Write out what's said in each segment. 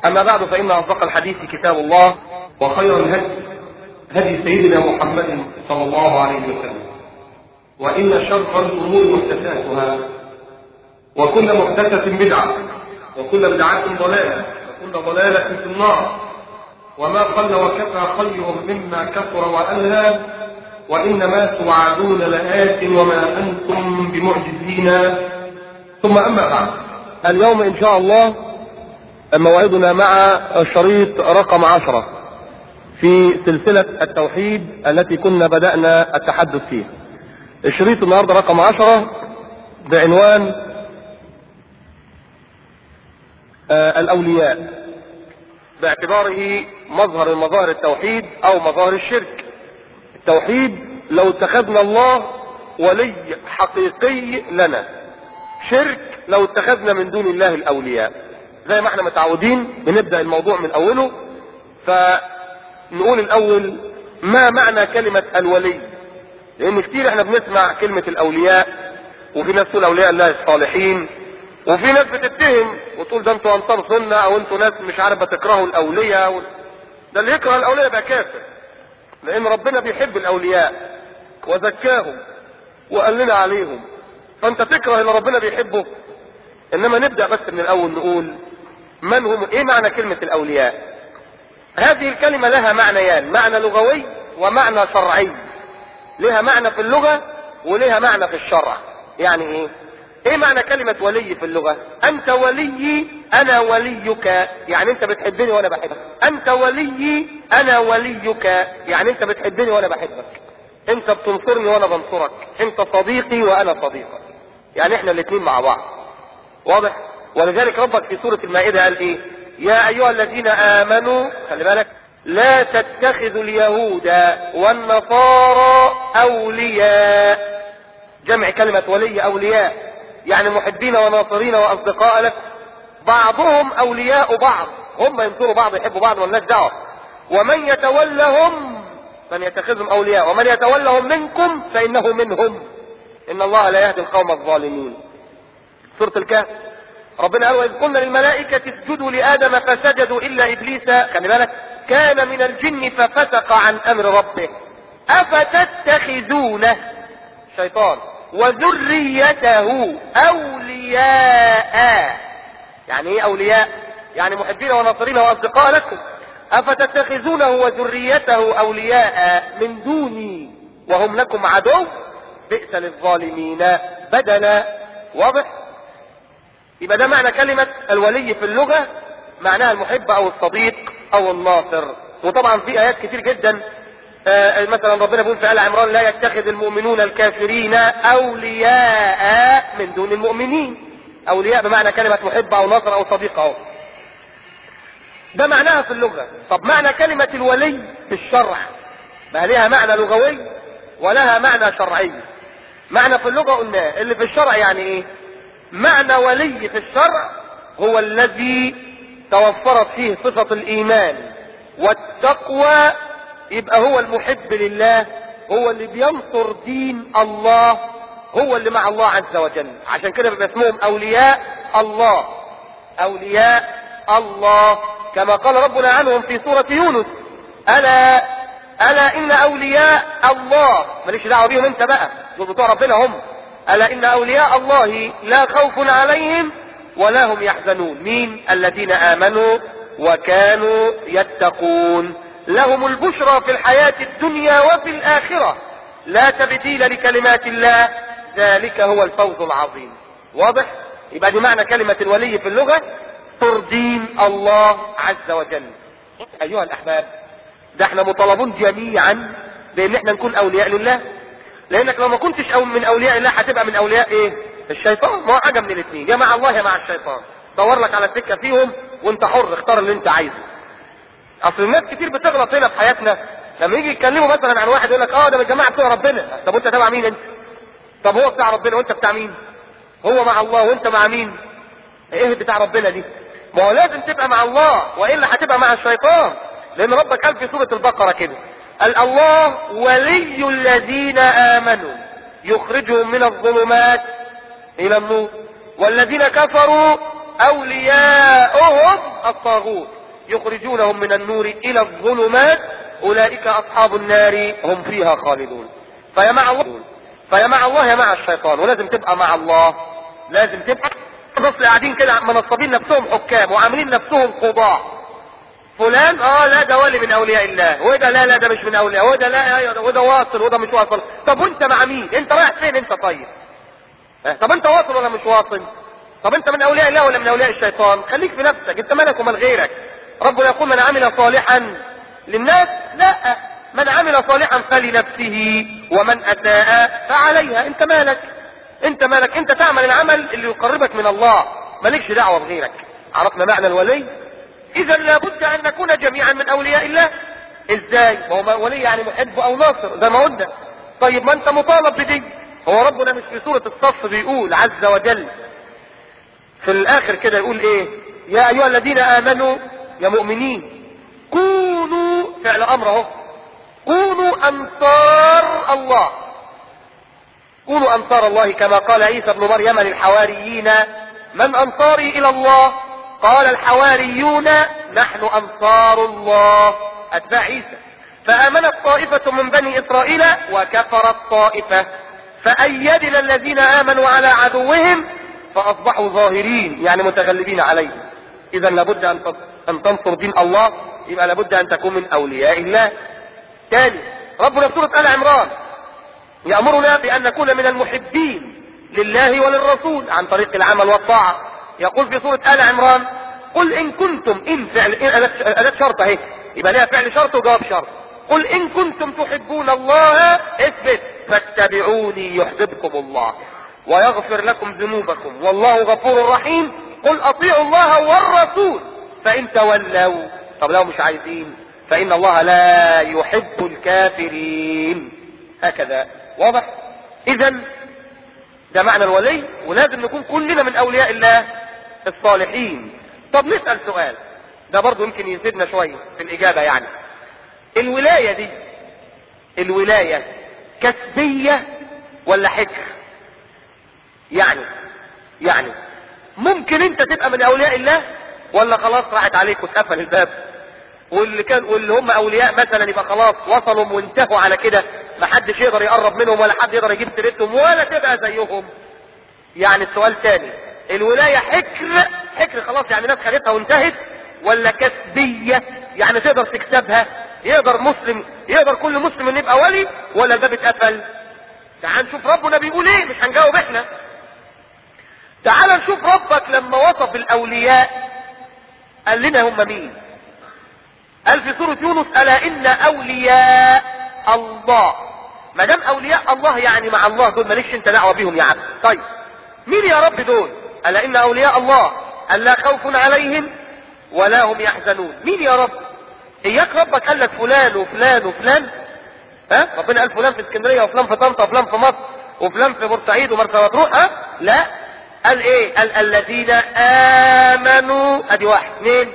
أما بعد فإن أصدق الحديث كتاب الله وخير الهدي هدي سيدنا محمد صلى الله عليه وسلم وإن شر الأمور محدثاتها وكل محدثة بدعة وكل بدعة ضلالة وكل ضلالة في النار وما قل وكفى خير مما كثر وألهى وإنما توعدون لآت وما أنتم بمعجزين ثم أما بعد اليوم إن شاء الله موعدنا مع الشريط رقم عشرة في سلسلة التوحيد التي كنا بدأنا التحدث فيها الشريط النهاردة رقم عشرة بعنوان آه الأولياء باعتباره مظهر من مظاهر التوحيد أو مظاهر الشرك التوحيد لو اتخذنا الله ولي حقيقي لنا شرك لو اتخذنا من دون الله الأولياء زي ما احنا متعودين بنبدأ الموضوع من أوله فنقول الأول ما معنى كلمة الولي لأن كتير احنا بنسمع كلمة الأولياء وفي ناس تقول أولياء الله الصالحين وفي ناس بتتهم وتقول ده انتوا أنصار سنة أو انتوا ناس مش عارف بتكرهوا الأولياء و... ده اللي يكره الأولياء يبقى كافر لأن ربنا بيحب الأولياء وزكاهم وقال لنا عليهم فأنت تكره اللي ربنا بيحبه إنما نبدأ بس من الأول نقول من هم إيه معنى كلمة الأولياء هذه الكلمة لها معنيان معنى لغوي ومعنى شرعي لها معنى في اللغة ولها معنى في الشرع يعني ايه ايه معنى كلمة ولي في اللغة انت ولي انا وليك يعني انت بتحبني وانا بحبك انت ولي انا وليك يعني انت بتحبني وانا بحبك انت بتنصرني وانا بنصرك انت صديقي وانا صديقك يعني احنا الاثنين مع بعض واضح ولذلك ربك في سورة المائدة قال ايه يا ايها الذين امنوا خلي بالك لا تتخذوا اليهود والنصارى اولياء جمع كلمة ولي اولياء يعني محبين وناصرين واصدقاء لك بعضهم اولياء بعض هم ينصروا بعض يحبوا بعض والناس دعوة ومن يتولهم من يتخذهم اولياء ومن يتولهم منكم فانه منهم ان الله لا يهدي القوم الظالمين سورة الكهف ربنا قال وإذ قلنا للملائكة اسجدوا لآدم فسجدوا إلا إبليس خلي بالك كان من الجن ففسق عن أمر ربه أفتتخذونه شيطان وذريته أولياء يعني إيه أولياء يعني محبين وناصرين وأصدقاء لكم أفتتخذونه وذريته أولياء من دوني وهم لكم عدو بئس للظالمين بدلا واضح يبقى ده معنى كلمة الولي في اللغة معناها المحب او الصديق او الناصر وطبعا في ايات كتير جدا آه مثلا ربنا بيقول في آل عمران لا يتخذ المؤمنون الكافرين اولياء من دون المؤمنين اولياء بمعنى كلمة محب او ناصر او صديق اهو ده معناها في اللغة طب معنى كلمة الولي في الشرع ما لها معنى لغوي ولها معنى شرعي معنى في اللغة قلنا اللي في الشرع يعني ايه معنى ولي في الشرع هو الذي توفرت فيه صفة الإيمان والتقوى يبقى هو المحب لله هو اللي بينصر دين الله هو اللي مع الله عز وجل عشان كده بيبقى اسمهم أولياء الله أولياء الله كما قال ربنا عنهم في سورة يونس ألا ألا إن أولياء الله ماليش دعوة بيهم أنت بقى دول بتوع ربنا هم ألا إن أولياء الله لا خوف عليهم ولا هم يحزنون مين الذين آمنوا وكانوا يتقون لهم البشرى في الحياة الدنيا وفي الآخرة لا تبديل لكلمات الله ذلك هو الفوز العظيم واضح يبقى دي معنى كلمة الولي في اللغة ترضين الله عز وجل أيها الأحباب ده احنا مطالبون جميعا بان احنا نكون اولياء لله لانك لو ما كنتش أو من اولياء الله هتبقى من اولياء ايه الشيطان ما هو حاجه من الاثنين يا مع الله يا مع الشيطان دور لك على سكه فيهم وانت حر اختار اللي انت عايزه اصل الناس كتير بتغلط هنا في حياتنا لما يجي يتكلموا مثلا عن واحد يقول لك اه ده من الجماعه بتوع ربنا طب وانت تبع مين انت طب هو بتاع ربنا وانت بتاع مين هو مع الله وانت مع مين ايه بتاع ربنا دي ما هو لازم تبقى مع الله والا هتبقى مع الشيطان لان ربك قال في سوره البقره كده قال الله ولي الذين امنوا يخرجهم من الظلمات الى النور والذين كفروا اولياؤهم الطاغوت يخرجونهم من النور الى الظلمات اولئك اصحاب النار هم فيها خالدون فيا مع الله فيا مع الله يا مع الشيطان ولازم تبقى مع الله لازم تبقى بص قاعدين كده منصبين نفسهم حكام وعاملين نفسهم قضاة فلان اه لا ده ولي من اولياء الله وده لا لا ده مش من اولياء وده لا ايوه وده واصل وده مش واصل طب وانت مع مين انت رايح فين انت طيب اه طب انت واصل ولا مش واصل طب انت من اولياء الله ولا من اولياء الشيطان خليك في نفسك انت مالك ومال غيرك ربنا يقول من عمل صالحا للناس لا من عمل صالحا فلنفسه ومن اساء فعليها انت مالك انت مالك انت تعمل العمل اللي يقربك من الله مالكش دعوه بغيرك عرفنا معنى الولي اذا لابد ان نكون جميعا من اولياء الله ازاي ما هو ولي يعني محب او ناصر زي ما قلنا طيب ما انت مطالب بدي هو ربنا مش في سوره الصف بيقول عز وجل في الاخر كده يقول ايه يا ايها الذين امنوا يا مؤمنين كونوا فعل امر اهو كونوا انصار الله كونوا انصار الله كما قال عيسى ابن مريم للحواريين من انصاري الى الله قال الحواريون نحن انصار الله اتباع عيسى فامنت طائفة من بني اسرائيل وكفرت طائفة فايدنا الذين امنوا على عدوهم فاصبحوا ظاهرين يعني متغلبين عليهم اذا لابد ان ان تنصر دين الله يبقى لابد ان تكون من اولياء الله ثاني ربنا في سورة ال عمران يأمرنا بأن نكون من المحبين لله وللرسول عن طريق العمل والطاعة يقول في سورة آل عمران قل إن كنتم إن فعل إن أداة شرط أهي يبقى لها فعل شرط وجواب شرط قل إن كنتم تحبون الله اثبت فاتبعوني يحببكم الله ويغفر لكم ذنوبكم والله غفور رحيم قل أطيعوا الله والرسول فإن تولوا طب لو مش عايزين فإن الله لا يحب الكافرين هكذا واضح اذا ده معنى الولي ولازم نكون كلنا من اولياء الله الصالحين طب نسأل سؤال ده برضو يمكن يزيدنا شوية في الاجابة يعني الولاية دي الولاية كسبية ولا حكر يعني يعني ممكن انت تبقى من اولياء الله ولا خلاص راحت عليك واتقفل الباب واللي كان واللي هم اولياء مثلا يبقى خلاص وصلوا وانتهوا على كده ما حدش يقدر يقرب منهم ولا حد يقدر يجيب سيرتهم ولا تبقى زيهم يعني السؤال تاني الولاية حكر حكر خلاص يعني ناس خدتها وانتهت ولا كسبية يعني تقدر تكسبها يقدر مسلم يقدر كل مسلم ان يبقى ولي ولا الباب اتقفل تعال نشوف ربنا بيقول ايه مش هنجاوب احنا تعال نشوف ربك لما وصف الاولياء قال لنا هم مين قال في سورة يونس ألا إن أولياء الله ما دام أولياء الله يعني مع الله دول مالكش أنت دعوة بيهم يا عبد طيب مين يا رب دول ألا إن أولياء الله ألا خوف عليهم ولا هم يحزنون مين يا رب إياك ربك قال لك فلان وفلان وفلان ها ربنا قال فلان في اسكندرية وفلان في طنطا وفلان في مصر وفلان في بورسعيد ومرسى مطروح ها لا قال ايه قال الذين امنوا ادي واحد اثنين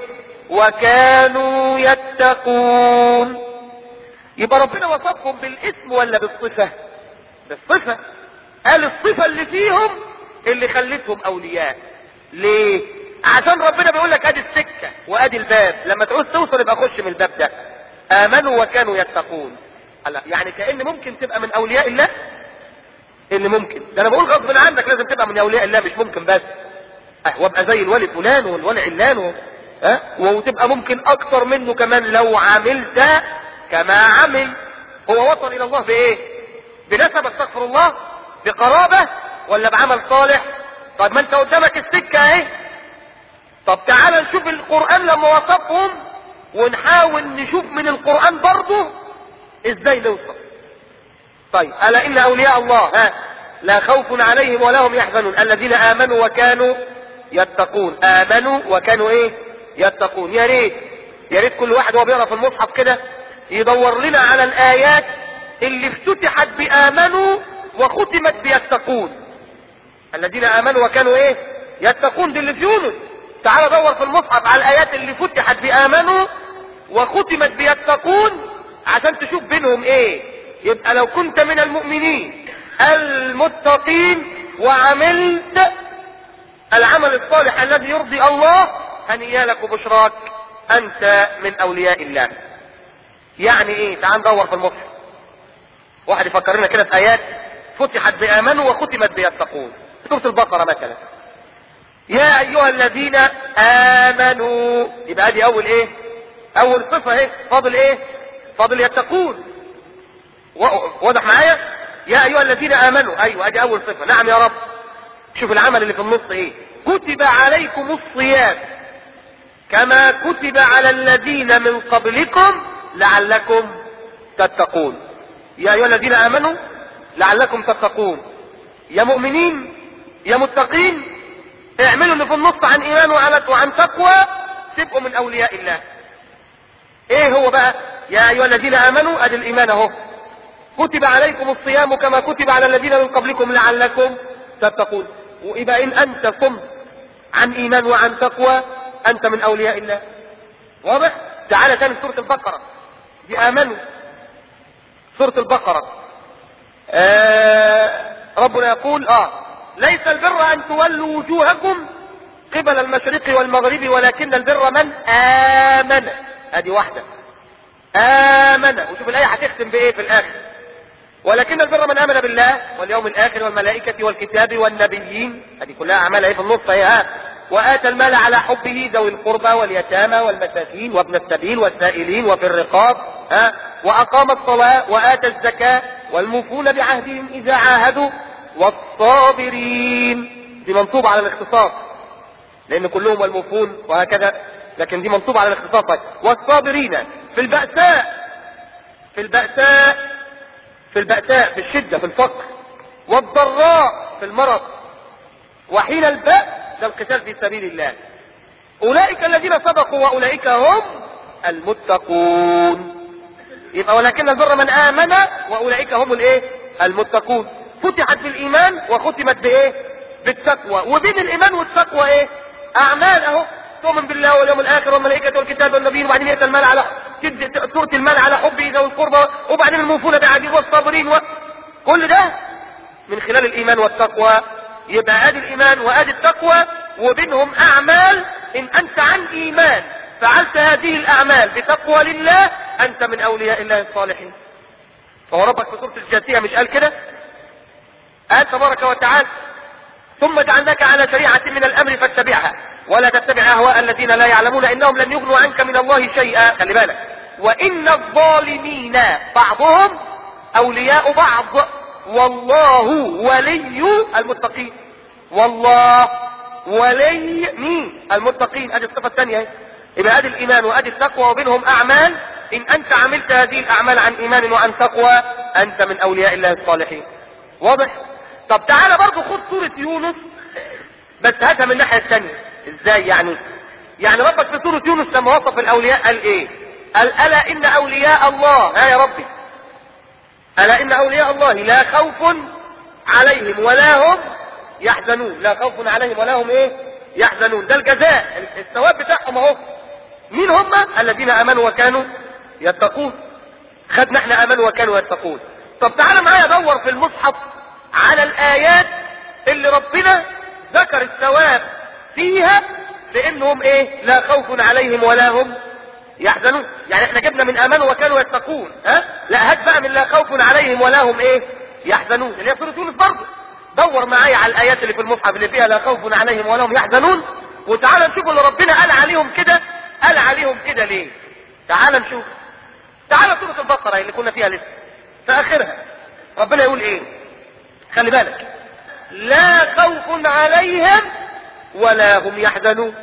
وكانوا يتقون يبقى ربنا وصفهم بالاسم ولا بالصفة بالصفة قال الصفة اللي فيهم اللي خلتهم اولياء ليه عشان ربنا بيقول لك ادي السكة وادي الباب لما تعوز توصل يبقى خش من الباب ده امنوا وكانوا يتقون هلا يعني كأن ممكن تبقى من اولياء الله اللي ممكن ده انا بقول غصب عنك لازم تبقى من اولياء الله مش ممكن بس اه وابقى زي الولي فلان والولي علان و... اه وتبقى ممكن اكتر منه كمان لو عملت كما عمل هو وصل الى الله بايه بنسب استغفر الله بقرابة ولا بعمل صالح طب ما انت قدامك السكة اهي طب تعال نشوف القرآن لما وصفهم ونحاول نشوف من القرآن برضه ازاي نوصل طيب ألا إن أولياء الله ها لا خوف عليهم ولا هم يحزنون الذين آمنوا وكانوا يتقون آمنوا وكانوا إيه يتقون يا ريت يا ريت كل واحد وهو بيقرا في المصحف كده يدور لنا على الآيات اللي افتتحت بآمنوا وختمت بيتقون الذين آمنوا وكانوا إيه يتقون دي اللي في يونس تعال دور في المصحف على الآيات اللي فتحت بآمنوا وختمت بيتقون عشان تشوف بينهم إيه يبقى لو كنت من المؤمنين المتقين وعملت العمل الصالح الذي يرضي الله هنيا لك وبشراك انت من اولياء الله يعني ايه تعال ندور في المصحف واحد يفكرنا كده في ايات فتحت بامنوا وختمت بيتقون سوره البقره مثلا يا ايها الذين امنوا يبقى ادي اول ايه اول صفه ايه فاضل ايه فاضل يتقون واضح معايا يا ايها الذين امنوا ايوه ادي اول صفه نعم يا رب شوف العمل اللي في النص ايه كتب عليكم الصيام كما كتب على الذين من قبلكم لعلكم تتقون يا ايها الذين امنوا لعلكم تتقون يا مؤمنين يا متقين اعملوا اللي في النص عن ايمان وعن وعن تقوى تبقوا من اولياء الله ايه هو بقى يا ايها الذين امنوا ادي الايمان اهو كتب عليكم الصيام كما كتب على الذين من قبلكم لعلكم تتقون ويبقى ان انت قمت عن ايمان وعن تقوى انت من اولياء الله واضح تعالى تاني سورة البقرة دي امنوا سورة البقرة آه ربنا يقول اه ليس البر ان تولوا وجوهكم قبل المشرق والمغرب ولكن البر من امن ادي واحدة امن وشوف الايه هتختم بايه في الاخر ولكن البر من امن بالله واليوم الاخر والملائكة والكتاب والنبيين هذه كلها اعمال ايه في النص هي واتى المال على حبه ذوي القربى واليتامى والمساكين وابن السبيل والسائلين وفي الرقاب ها واقام الصلاة واتى الزكاة والموفون بعهدهم اذا عاهدوا والصابرين دي منصوبة على الاختصاص لان كلهم والموفون وهكذا لكن دي منصوبة على الاختصاص والصابرين في البأساء في البأساء في البأساء في الشدة في الفقر والضراء في المرض وحين البأس ده القتال في سبيل الله أولئك الذين صدقوا وأولئك هم المتقون يبقى ولكن البر من آمن وأولئك هم الإيه المتقون فتحت بالإيمان وختمت بإيه بالتقوى وبين الإيمان والتقوى إيه أعمال أهو تؤمن بالله واليوم الآخر والملائكة والكتاب والنبيين وبعدين يأتي المال على تؤتي المال على حبه ذوي القربى وبعدين الموفون بعهده والصابرين و... كل ده من خلال الإيمان والتقوى يبقى ادي الايمان وادي التقوى وبينهم اعمال ان انت عن ايمان فعلت هذه الاعمال بتقوى لله انت من اولياء الله الصالحين فهو ربك في سورة الجاثية مش قال كده قال تبارك وتعالى ثم جعلناك على شريعة من الامر فاتبعها ولا تتبع اهواء الذين لا يعلمون انهم لن يغنوا عنك من الله شيئا خلي بالك وان الظالمين بعضهم اولياء بعض والله ولي المتقين والله ولي مين المتقين ادي الصفه الثانيه يبقى ادي الايمان وادي التقوى وبينهم اعمال ان انت عملت هذه الاعمال عن ايمان وعن تقوى انت من اولياء الله الصالحين واضح طب تعالى برضه خد سوره يونس بس هاتها من الناحيه الثانيه ازاي يعني يعني ربك في سوره يونس لما وصف الاولياء قال ايه قال الا ان اولياء الله ها يا ربي ألا إن أولياء الله لا خوف عليهم ولا هم يحزنون لا خوف عليهم ولا هم إيه يحزنون ده الجزاء الثواب بتاعهم أهو مين هم الذين آمنوا وكانوا يتقون خدنا احنا آمنوا وكانوا يتقون طب تعالى معايا دور في المصحف على الآيات اللي ربنا ذكر الثواب فيها لأنهم إيه لا خوف عليهم ولا هم يحزنون يعني احنا جبنا من امنوا وكانوا يتقون ها لا هات بقى من لا خوف عليهم ولا هم ايه يحزنون اللي هي سوره يونس برضه دور معايا على الايات اللي في المصحف اللي فيها لا خوف عليهم ولا هم يحزنون وتعالى نشوف اللي ربنا قال عليهم كده قال عليهم كده ليه تعالى نشوف تعالى سوره البقره اللي كنا فيها لسه في اخرها ربنا يقول ايه خلي بالك لا خوف عليهم ولا هم يحزنون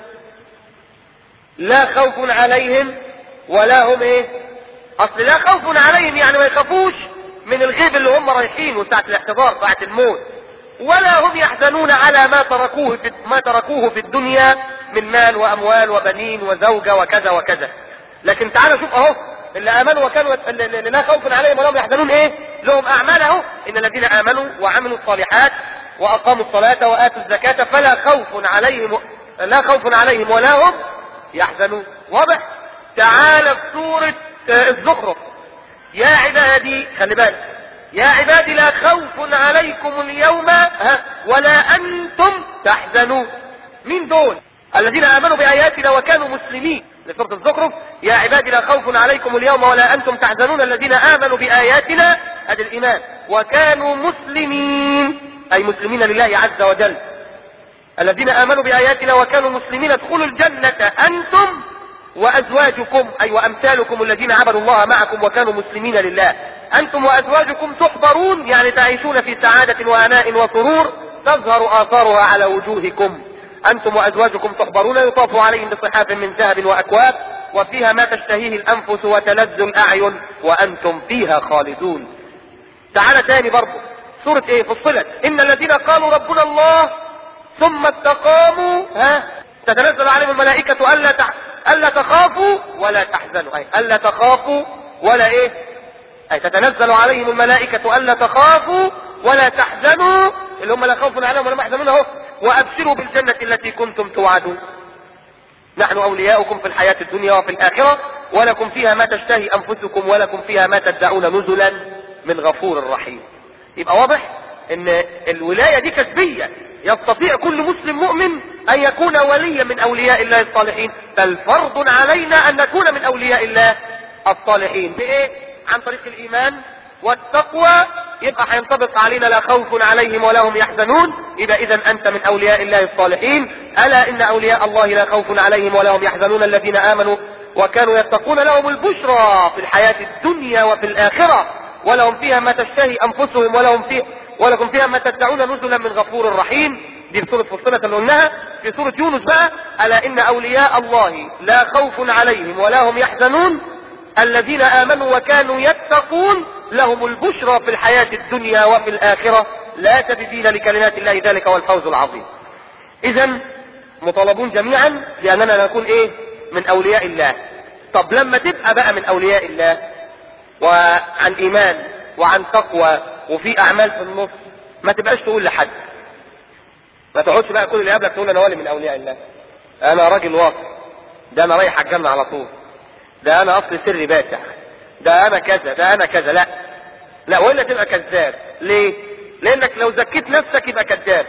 لا خوف عليهم ولا هم ايه اصل لا خوف عليهم يعني ما يخافوش من الغيب اللي هم رايحينه ساعة الاحتضار ساعة الموت ولا هم يحزنون على ما تركوه في ما تركوه في الدنيا من مال واموال وبنين وزوجة وكذا وكذا لكن تعالوا شوف اهو اللي امنوا وكانوا اللي لا خوف عليهم ولا هم يحزنون ايه لهم اعمال اهو ان الذين امنوا وعملوا الصالحات واقاموا الصلاة واتوا الزكاة فلا خوف عليهم لا خوف عليهم ولا هم يحزنون واضح تعالى في سورة الزخرف يا عبادي خلي بالك يا عبادي لا خوف عليكم اليوم ها ولا انتم تحزنون مين دول الذين امنوا باياتنا وكانوا مسلمين لسورة الزخرف يا عبادي لا خوف عليكم اليوم ولا انتم تحزنون الذين امنوا باياتنا هذا الايمان وكانوا مسلمين اي مسلمين لله عز وجل الذين امنوا باياتنا وكانوا مسلمين ادخلوا الجنة انتم وازواجكم اي وامثالكم الذين عبدوا الله معكم وكانوا مسلمين لله انتم وازواجكم تحضرون يعني تعيشون في سعادة واناء وسرور تظهر اثارها على وجوهكم انتم وازواجكم تحضرون يطاف عليهم بصحاف من ذهب واكواب وفيها ما تشتهيه الانفس وتلذ الاعين وانتم فيها خالدون تعالى تاني برضه سورة ايه فصلت ان الذين قالوا ربنا الله ثم استقاموا ها تتنزل عليهم الملائكة الا تح... الا تخافوا ولا تحزنوا اي الا تخافوا ولا ايه اي تتنزل عليهم الملائكة الا تخافوا ولا تحزنوا اللي هم لا خوف عليهم ولا يحزنون اهو وابشروا بالجنة التي كنتم توعدون نحن اولياؤكم في الحياة الدنيا وفي الاخرة ولكم فيها ما تشتهي انفسكم ولكم فيها ما تدعون نزلا من غفور رحيم يبقى واضح ان الولاية دي كسبية يستطيع كل مسلم مؤمن ان يكون وليا من اولياء الله الصالحين بل فرض علينا ان نكون من اولياء الله الصالحين بايه عن طريق الايمان والتقوى يبقى هينطبق علينا لا خوف عليهم ولا هم يحزنون يبقى اذا انت من اولياء الله الصالحين الا ان اولياء الله لا خوف عليهم ولا هم يحزنون الذين امنوا وكانوا يتقون لهم البشرى في الحياة الدنيا وفي الاخرة ولهم فيها ما تشتهي انفسهم ولهم فيها ولكم فيها ما تدعون نزلا من غفور رحيم دي في سورة فصلة اللي قلناها في سورة يونس بقى ألا إن أولياء الله لا خوف عليهم ولا هم يحزنون الذين آمنوا وكانوا يتقون لهم البشرى في الحياة الدنيا وفي الآخرة لا تبديل لكلمات الله ذلك هو الفوز العظيم إذا مطالبون جميعا بأننا نكون إيه من أولياء الله طب لما تبقى بقى من أولياء الله وعن إيمان وعن تقوى وفي أعمال في النص ما تبقاش تقول لحد ما تقعدش بقى كل اللي قبلك تقول أنا ولي من أولياء الله أنا راجل واقع ده أنا رايح الجنة على طول ده أنا أصل سري باتع ده أنا كذا ده أنا كذا لا لا وإلا تبقى كذاب ليه؟ لأنك لو زكيت نفسك يبقى كذاب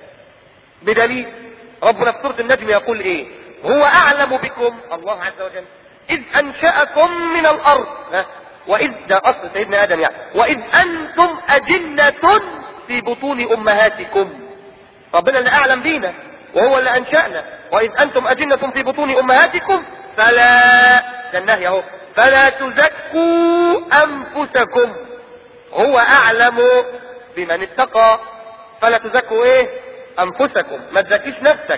بدليل ربنا في سورة النجم يقول إيه؟ هو أعلم بكم الله عز وجل إذ أنشأكم من الأرض ها؟ وإذ ده أصل سيدنا آدم يعني وإذ أنتم أجنة في بطون أمهاتكم ربنا اللي أعلم بينا وهو اللي أنشأنا وإذ أنتم أجنة في بطون أمهاتكم فلا ده النهي أهو فلا تزكوا أنفسكم هو أعلم بمن اتقى فلا تزكوا إيه أنفسكم ما تزكيش نفسك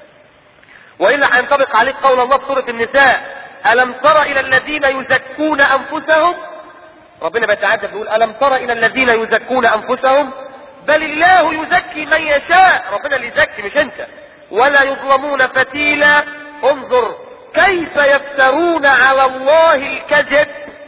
وإلا هينطبق عليك قول الله في سورة النساء ألم تر إلى الذين يزكون أنفسهم ربنا بيتعجب بيقول ألم تر إلى الذين يزكون أنفسهم بل الله يزكي من يشاء ربنا اللي يزكي مش أنت ولا يظلمون فتيلا انظر كيف يفترون على الله الكذب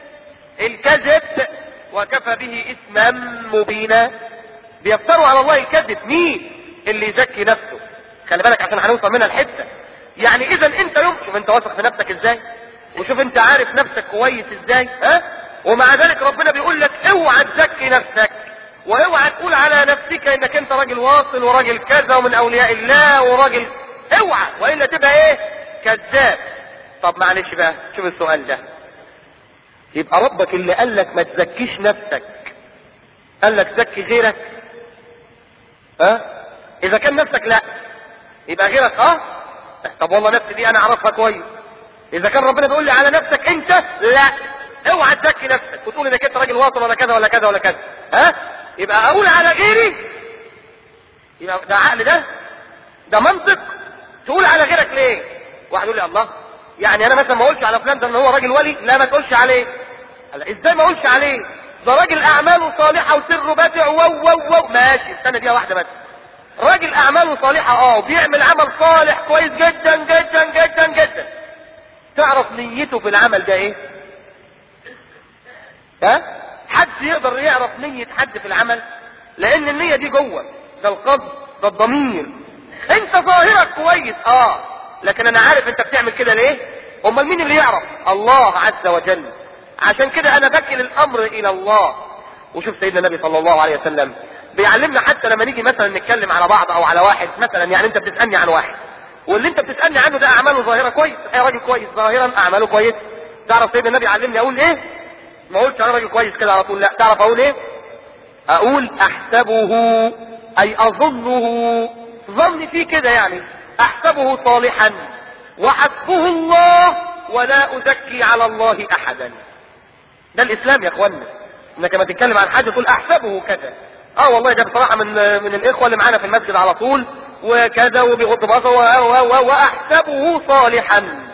الكذب وكفى به إثما مبينا بيفتروا على الله الكذب مين اللي يزكي نفسه خلي بالك عشان هنوصل منها الحته يعني اذا انت يوم شوف انت واثق في نفسك ازاي وشوف انت عارف نفسك كويس ازاي ها ومع ذلك ربنا بيقول لك اوعى تزكي نفسك واوعى تقول على نفسك انك انت راجل واصل وراجل كذا ومن اولياء الله وراجل اوعى والا تبقى ايه كذاب طب معلش بقى شوف السؤال ده يبقى ربك اللي قال لك ما تزكيش نفسك قال لك زكي غيرك ها اذا كان نفسك لا يبقى غيرك اه طب والله نفسي دي انا اعرفها كويس اذا كان ربنا بيقول لي على نفسك انت لا اوعى تزكي نفسك وتقول انك انت راجل واصل ولا كذا ولا كذا ولا كذا ها يبقى اقول على غيري يبقى ده عقل ده ده منطق تقول على غيرك ليه واحد يقول لي الله يعني انا مثلا ما اقولش على فلان ده ان هو راجل ولي لا ما تقولش عليه لا ازاي ما اقولش عليه ده راجل اعماله صالحه وسره باتع واو واو واو ماشي استنى دقيقه واحده بس راجل اعماله صالحة اه وبيعمل عمل صالح كويس جدا جدا جدا جدا تعرف نيته في العمل ده ايه ها حد يقدر يعرف نية حد في العمل لان النية دي جوه ده القصد ده الضمير انت ظاهرك كويس اه لكن انا عارف انت بتعمل كده ليه امال مين اللي يعرف الله عز وجل عشان كده انا بكل الامر الى الله وشوف سيدنا النبي صلى الله عليه وسلم بيعلمنا حتى لما نيجي مثلا نتكلم على بعض او على واحد مثلا يعني انت بتسالني عن واحد واللي انت بتسالني عنه ده اعماله ظاهره كويس اي راجل كويس ظاهرا اعماله كويس تعرف سيدنا النبي علمني اقول ايه ما اقولش انا راجل كويس كده على طول لا تعرف اقول ايه اقول احسبه اي اظنه ظني فيه كده يعني احسبه صالحا وحسبه الله ولا ازكي على الله احدا ده الاسلام يا اخوانا انك لما تتكلم عن حاجه تقول احسبه كذا اه والله ده بصراحه من من الاخوه اللي معانا في المسجد على طول وكذا وبيغض بصره واحسبه صالحا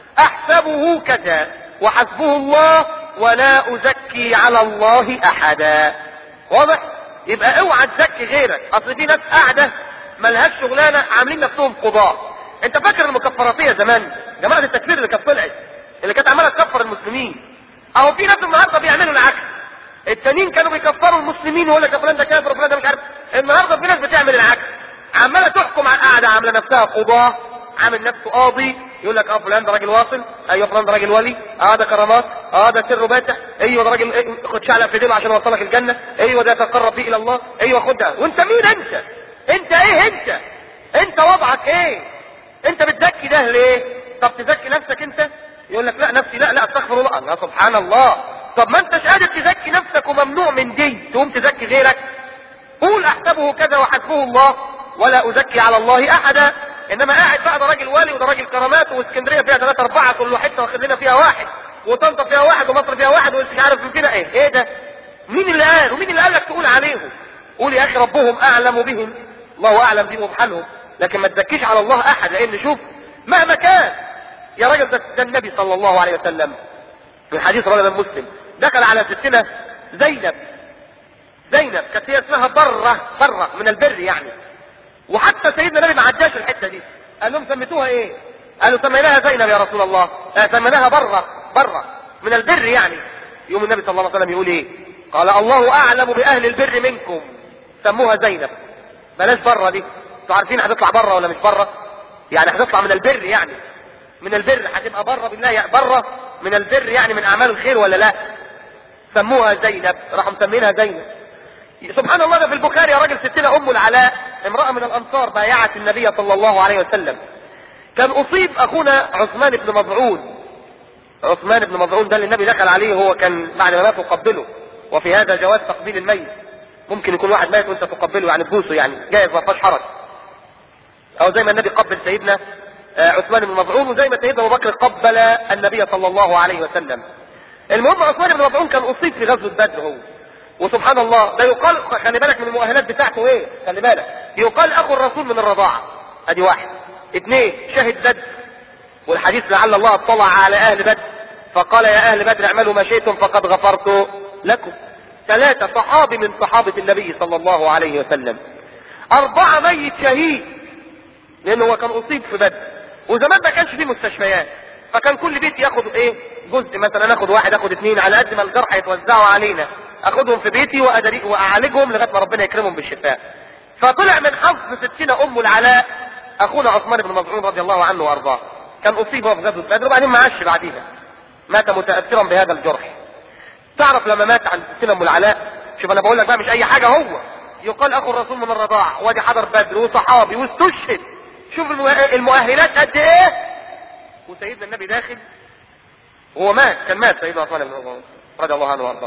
احسبه كذا وحسبه الله ولا ازكي على الله احدا واضح يبقى اوعى تزكي غيرك اصل في ناس قاعده ملهاش شغلانه عاملين نفسهم قضاة انت فاكر المكفراتيه زمان جماعه التكفير اللي كانت طلعت اللي كانت عماله تكفر المسلمين اهو في ناس النهارده بيعملوا العكس التانيين كانوا بيكفروا المسلمين ويقول لك فلان ده كافر وفلان ده مش عارف النهارده في ناس بتعمل العكس عماله تحكم على القعده عامله نفسها قضاه عامل نفسه قاضي يقول لك اه فلان ده راجل واصل ايوه فلان ده راجل ولي اه ده كرامات اه ده سر باتع ايوه ده راجل إيه خد شعلة في ديله عشان يوصلك الجنه ايوه ده يتقرب بيه الى الله ايوه خدها وانت مين انت انت ايه انت انت وضعك ايه انت بتزكي ده ليه طب تزكي نفسك انت يقول لك لا نفسي لا لا استغفر الله الله سبحان الله طب ما انتش قادر تزكي نفسك وممنوع من دي تقوم تزكي غيرك قول احسبه كذا وحسبه الله ولا ازكي على الله احدا انما قاعد بقى ده راجل والي وده راجل كرامات واسكندريه فيها ثلاثة اربعة كل حته واخد لنا فيها واحد وطنطا فيها واحد ومصر فيها واحد ومش عارف فينا ايه ايه ده مين اللي قال ومين اللي قال لك تقول عليهم قول يا اخي ربهم اعلم بهم الله اعلم بهم بحالهم لكن ما تزكيش على الله احد لان شوف مهما كان يا راجل ده, ده النبي صلى الله عليه وسلم في الحديث رجل مسلم دخل على ستنا زينب زينب كانت هي اسمها برة برة من البر يعني وحتى سيدنا النبي ما عداش الحته دي قال لهم سميتوها ايه قالوا سميناها زينب يا رسول الله آه سميناها برة برة من البر يعني يوم النبي صلى الله عليه وسلم يقول ايه قال الله اعلم باهل البر منكم سموها زينب بلاش بره دي انتوا عارفين هتطلع بره ولا مش بره يعني هتطلع من البر يعني من البر هتبقى بره بالله يعني بره من البر يعني من اعمال الخير ولا لا سموها زينب راحوا مسمينها زينب سبحان الله ده في البخاري يا راجل ستنا ام العلاء امرأة من الانصار بايعت النبي صلى الله عليه وسلم كان اصيب اخونا عثمان بن مظعون عثمان بن مظعون ده اللي النبي دخل عليه هو كان بعد ما مات قبله وفي هذا جواز تقبيل الميت ممكن يكون واحد مات وانت تقبله يعني تبوسه يعني جايز ما فيهاش حرج او زي ما النبي قبل سيدنا عثمان بن مظعون وزي ما سيدنا ابو بكر قبل النبي صلى الله عليه وسلم المهم عثمان بن مظعون كان اصيب في غزوه بدر هو وسبحان الله ده يقال خلي بالك من المؤهلات بتاعته ايه خلي بالك يقال اخو الرسول من الرضاعه ادي واحد اثنين شهد بدر والحديث لعل الله اطلع على اهل بدر فقال يا اهل بدر اعملوا ما شئتم فقد غفرت لكم ثلاثة صحابي من صحابة النبي صلى الله عليه وسلم أربعة ميت شهيد لأنه هو كان أصيب في بدر وزمان ما كانش فيه مستشفيات فكان كل بيت ياخد ايه جزء مثلا اخد واحد اخد اثنين على قد ما الجرح يتوزعوا علينا اخدهم في بيتي وأدري واعالجهم لغايه ما ربنا يكرمهم بالشفاء فطلع من حظ ستنا ام العلاء اخونا عثمان بن مظعون رضي الله عنه وارضاه كان اصيب هو في غزوه بدر وبعدين ما عاش بعديها مات متاثرا بهذا الجرح تعرف لما مات عند ستنا ام العلاء شوف انا بقول لك بقى مش اي حاجه هو يقال اخو الرسول من الرضاعه وادي حضر بدر وصحابي واستشهد شوف المؤهلات قد ايه وسيدنا النبي داخل وهو مات كان مات سيدنا عثمان بن عفان رضي الله عنه وارضاه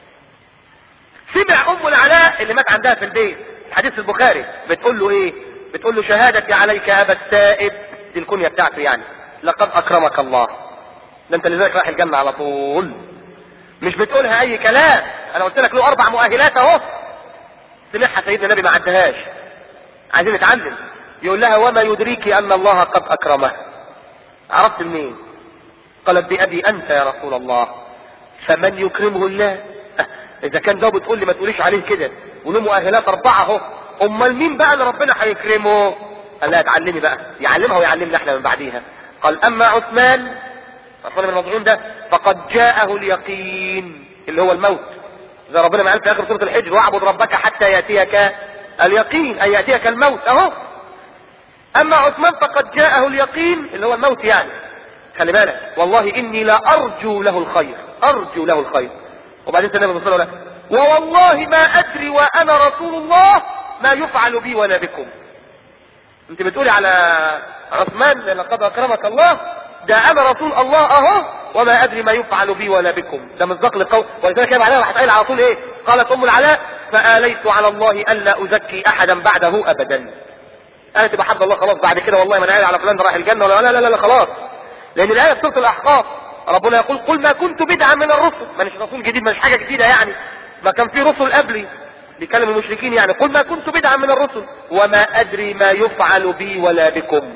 سمع ام العلاء اللي مات عندها في البيت حديث البخاري بتقول له ايه بتقول له شهادتي عليك ابا التائب دي الكنيه بتاعته يعني لقد اكرمك الله ده انت لذلك رايح الجنه على طول مش بتقولها اي كلام انا قلت لك له اربع مؤهلات اهو سمعها سيدنا النبي ما عدهاش عايزين نتعلم يقول لها وما يدريك ان الله قد اكرمه عرفت منين قالت بأبي أنت يا رسول الله فمن يكرمه الله إذا كان ده بتقول لي ما تقوليش عليه كده وله مؤهلات أربعة أهو أمال مين بقى اللي ربنا هيكرمه؟ قال لها اتعلمي بقى يعلمها ويعلمنا احنا من بعديها قال أما عثمان عثمان بن مظعون ده فقد جاءه اليقين اللي هو الموت زي ربنا ما قال في آخر سورة الحجر واعبد ربك حتى يأتيك اليقين أي يأتيك الموت أهو اما عثمان فقد جاءه اليقين اللي هو الموت يعني خلي بالك والله اني لا ارجو له الخير ارجو له الخير وبعدين النبي صلى الله عليه وسلم ووالله ما ادري وانا رسول الله ما يفعل بي ولا بكم انت بتقولي على عثمان لقد اكرمك الله ده انا رسول الله اهو وما ادري ما يفعل بي ولا بكم ده مصداق لقول ولذلك يا معناها راح قايل على طول ايه قالت ام العلاء فاليت على الله الا ازكي احدا بعده ابدا قالت بحب الله خلاص بعد كده والله ما انا قايل على فلان ده راح الجنه ولا لا لا لا, لا خلاص لان الايه في سوره الاحقاف ربنا يقول قل ما كنت بدعا من الرسل ما مش رسول جديد مش حاجه جديده يعني ما كان في رسل قبلي بيكلم المشركين يعني قل ما كنت بدعا من الرسل وما ادري ما يفعل بي ولا بكم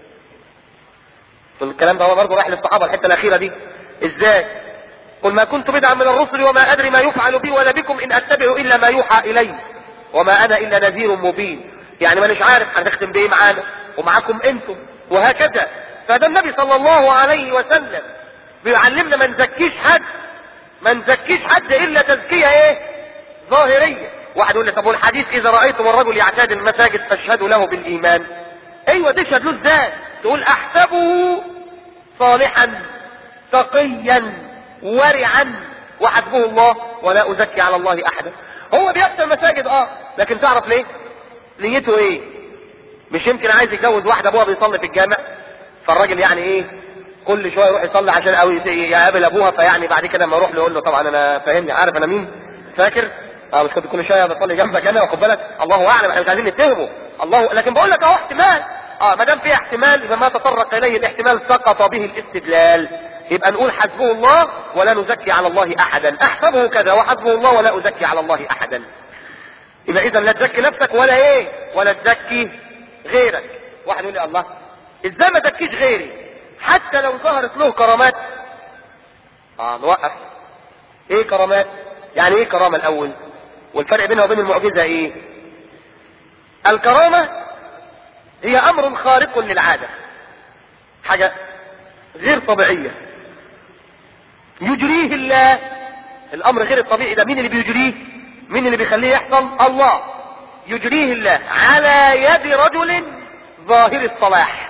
الكلام ده هو برضه راح للصحابه الحته الاخيره دي ازاي قل ما كنت بدعا من الرسل وما ادري ما يفعل بي ولا بكم ان اتبع الا ما يوحى الي وما انا الا نذير مبين يعني مانيش عارف هنختم بايه معانا ومعاكم انتم وهكذا فده النبي صلى الله عليه وسلم بيعلمنا ما نزكيش حد ما نزكيش حد الا تزكيه ايه ظاهريه واحد يقول لي طب والحديث اذا رايتم الرجل يعتاد المساجد فاشهدوا له بالايمان ايوه تشهد له ازاي تقول احسبه صالحا تقيا ورعا وحسبه الله ولا ازكي على الله احدا هو بيأتي المساجد اه لكن تعرف ليه نيته ايه مش يمكن عايز يتجوز واحده ابوها بيصلي في الجامع فالراجل يعني ايه كل شويه يروح يصلي عشان او يقابل ابوها فيعني بعد كده لما اروح له يقول له طبعا انا فاهمني عارف انا مين فاكر اه مش كنت كل شويه بصلي جنبك انا واخد بالك الله اعلم احنا مش عايزين نتهمه الله لكن بقول لك اهو احتمال اه ما دام في احتمال اذا ما تطرق اليه الاحتمال سقط به الاستدلال يبقى نقول حسبه الله ولا نزكي على الله احدا احسبه كذا وحسبه الله ولا ازكي على الله احدا يبقى اذا لا تزكي نفسك ولا ايه ولا تزكي غيرك واحد يقول لي الله ازاي ما تزكيش غيري حتى لو ظهرت له كرامات اه نوقف ايه كرامات يعني ايه كرامة الاول والفرق بينها وبين المعجزة ايه الكرامة هي امر خارق للعادة حاجة غير طبيعية يجريه الله الامر غير الطبيعي ده مين اللي بيجريه مين اللي بيخليه يحصل الله يجريه الله على يد رجل ظاهر الصلاح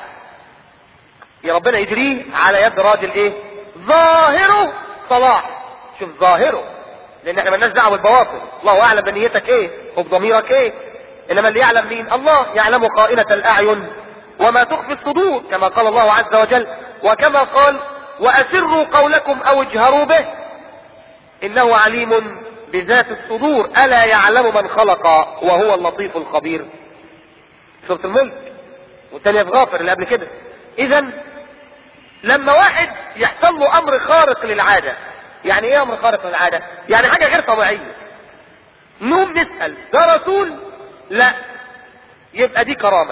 يا ربنا يجريه على يد راجل ايه ظاهره صلاح شوف ظاهره لان احنا مالناش دعوه بالبواطن الله اعلم بنيتك ايه وبضميرك ايه انما اللي يعلم مين الله يعلم خائنة الاعين وما تخفي الصدور كما قال الله عز وجل وكما قال واسروا قولكم او اجهروا به انه عليم بذات الصدور الا يعلم من خلق وهو اللطيف الخبير سورة الملك والثانية في غافر اللي قبل كده اذا لما واحد يحصل له امر خارق للعادة يعني ايه امر خارق للعادة يعني حاجة غير طبيعية نقوم نسأل ده رسول لا يبقى دي كرامة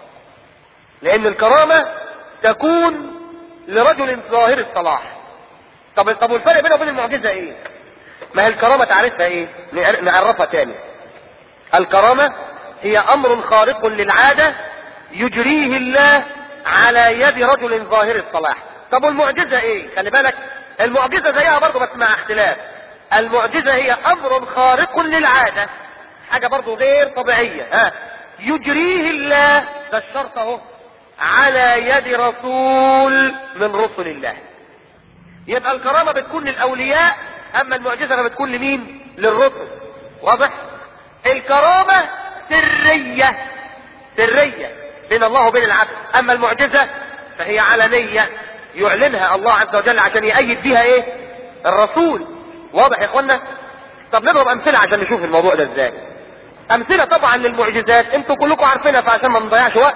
لان الكرامة تكون لرجل ظاهر الصلاح طب طب والفرق بينه وبين المعجزة ايه ما هي الكرامة تعرفها ايه نعرفها تاني الكرامة هي امر خارق للعادة يجريه الله على يد رجل ظاهر الصلاح طب والمعجزة ايه خلي بالك المعجزة زيها برضه بس مع اختلاف المعجزة هي امر خارق للعادة حاجة برضه غير طبيعية ها يجريه الله ده الشرط اهو على يد رسول من رسل الله يبقى الكرامة بتكون للاولياء اما المعجزة فبتكون لمين للرسل واضح الكرامة سرية سرية بين الله وبين العبد اما المعجزة فهي علنية يعلنها الله عز وجل عشان يأيد بيها ايه الرسول واضح يا اخوانا طب نضرب امثلة عشان نشوف الموضوع ده ازاي امثلة طبعا للمعجزات انتوا كلكم عارفينها فعشان ما نضيعش وقت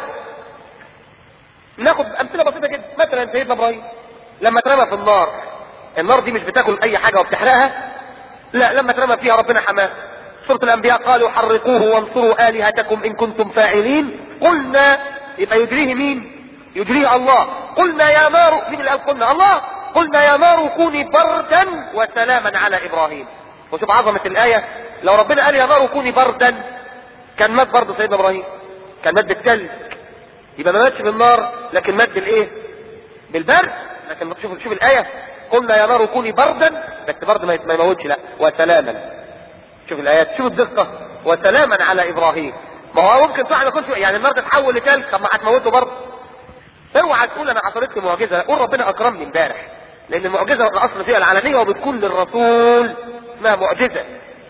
ناخد امثلة بسيطة جدا مثلا سيدنا ابراهيم لما اترمى في النار النار دي مش بتاكل اي حاجة وبتحرقها لا لما اترمى فيها ربنا حماه سورة الانبياء قالوا حرقوه وانصروا الهتكم ان كنتم فاعلين قلنا يبقى يجريه مين يجريه الله قلنا يا نار مين اللي قال قلنا الله قلنا يا نار كوني بردا وسلاما على ابراهيم وشوف عظمة الاية لو ربنا قال يا نار كوني بردا كان مات برضه سيدنا ابراهيم كان مات بالتلج يبقى ما ماتش بالنار لكن مات بالايه بالبرد لكن شوف شوف الايه قلنا يا نار كوني بردا بس برد ما يموتش لا وسلاما شوف الايات شوف الدقه وسلاما على ابراهيم ما هو ممكن صح ما يكونش يعني النار تتحول لتلج طب ما هتموته برضه اوعى تقول انا حصلت لي معجزه قول ربنا اكرمني امبارح لان المعجزه الاصل فيها العلنيه وبتكون للرسول اسمها معجزه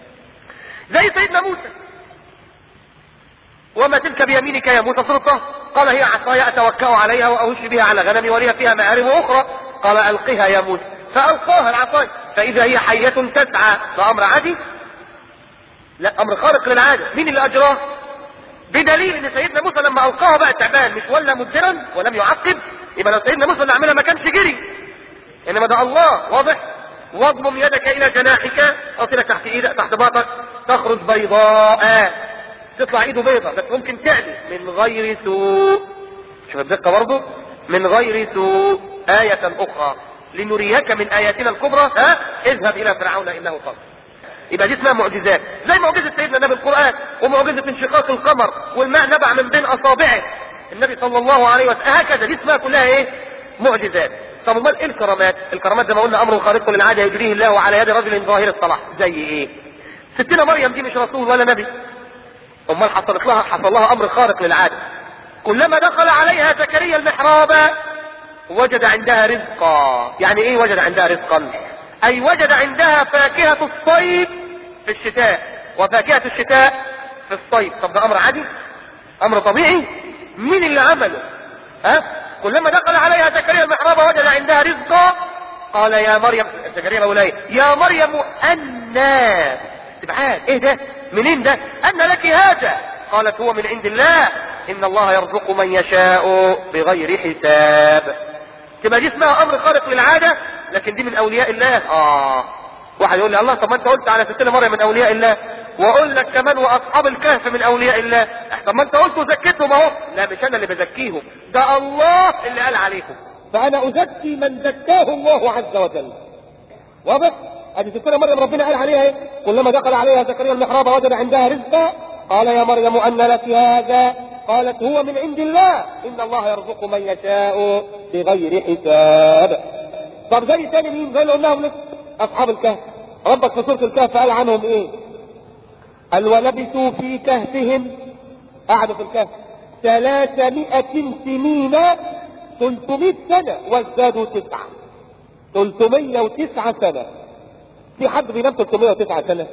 زي سيدنا موسى وما تلك بيمينك يا موسى سلطه قال هي عصاي اتوكا عليها واهش بها على غنمي ولي فيها مآرب اخرى قال القها يا موسى فالقاها العصاي فاذا هي حية تسعى ده امر عادي لا امر خارق للعادة مين اللي اجراه بدليل ان سيدنا موسى لما القاها بقى تعبان مش ولا مدبرا ولم يعقب يبقى لو سيدنا موسى اللي عملها ما كانش جري انما ده الله واضح واضمم يدك الى جناحك اصلك تحت ايدك تحت باطك تخرج بيضاء تطلع ايده بيضاء بس ممكن تعدي من غير سوء شوف الدقة برضه من غير سوء آية أخرى لنريك من آياتنا الكبرى ها اذهب إلى فرعون إنه طغى يبقى دي اسمها معجزات زي معجزة سيدنا النبي القرآن ومعجزة انشقاق القمر والماء نبع من بين أصابعه النبي صلى الله عليه وسلم هكذا دي اسمها كلها ايه معجزات طب امال ايه الكرامات الكرامات زي ما قلنا امر خارق للعاده يجريه الله على يد رجل ظاهر الصلاح زي ايه ستنا مريم دي مش رسول ولا نبي امال حصلت لها حصل لها امر خارق للعاده كلما دخل عليها زكريا المحراب وجد عندها رزقا يعني ايه وجد عندها رزقا اي وجد عندها فاكهة الصيف في الشتاء وفاكهة الشتاء في الصيف طب ده امر عادي امر طبيعي مين اللي عمله ها كلما دخل عليها زكريا المحراب وجد عندها رزقا قال يا مريم زكريا مولاي يا مريم أنى استبعاد ايه ده منين ده أن لك هذا قالت هو من عند الله إن الله يرزق من يشاء بغير حساب تبقى دي اسمها أمر خارق للعادة لكن دي من أولياء الله آه واحد يقول لي الله طب ما انت قلت على ستنا مريم من أولياء الله واقول لك كمان واصحاب الكهف من اولياء الله طب ما انت قلت وزكيتهم اهو لا مش انا اللي بزكيهم ده الله اللي قال عليكم فانا ازكي من زكاه الله عز وجل واضح ادي ستنا مريم ربنا قال عليها ايه كلما دخل عليها زكريا المحراب وجد عندها رزقا قال يا مريم ان لك هذا قالت هو من عند الله ان الله يرزق من يشاء بغير حساب طب زي تاني مين زي اللي قلناهم لسه اصحاب الكهف ربك في سوره الكهف قال عنهم ايه قال ولبثوا في كهفهم قعدوا في الكهف ثلاثمائة سنين ثلثمائة سنة وازدادوا تسعة ثلثمية وتسعة سنة في حد بينام 309 سنة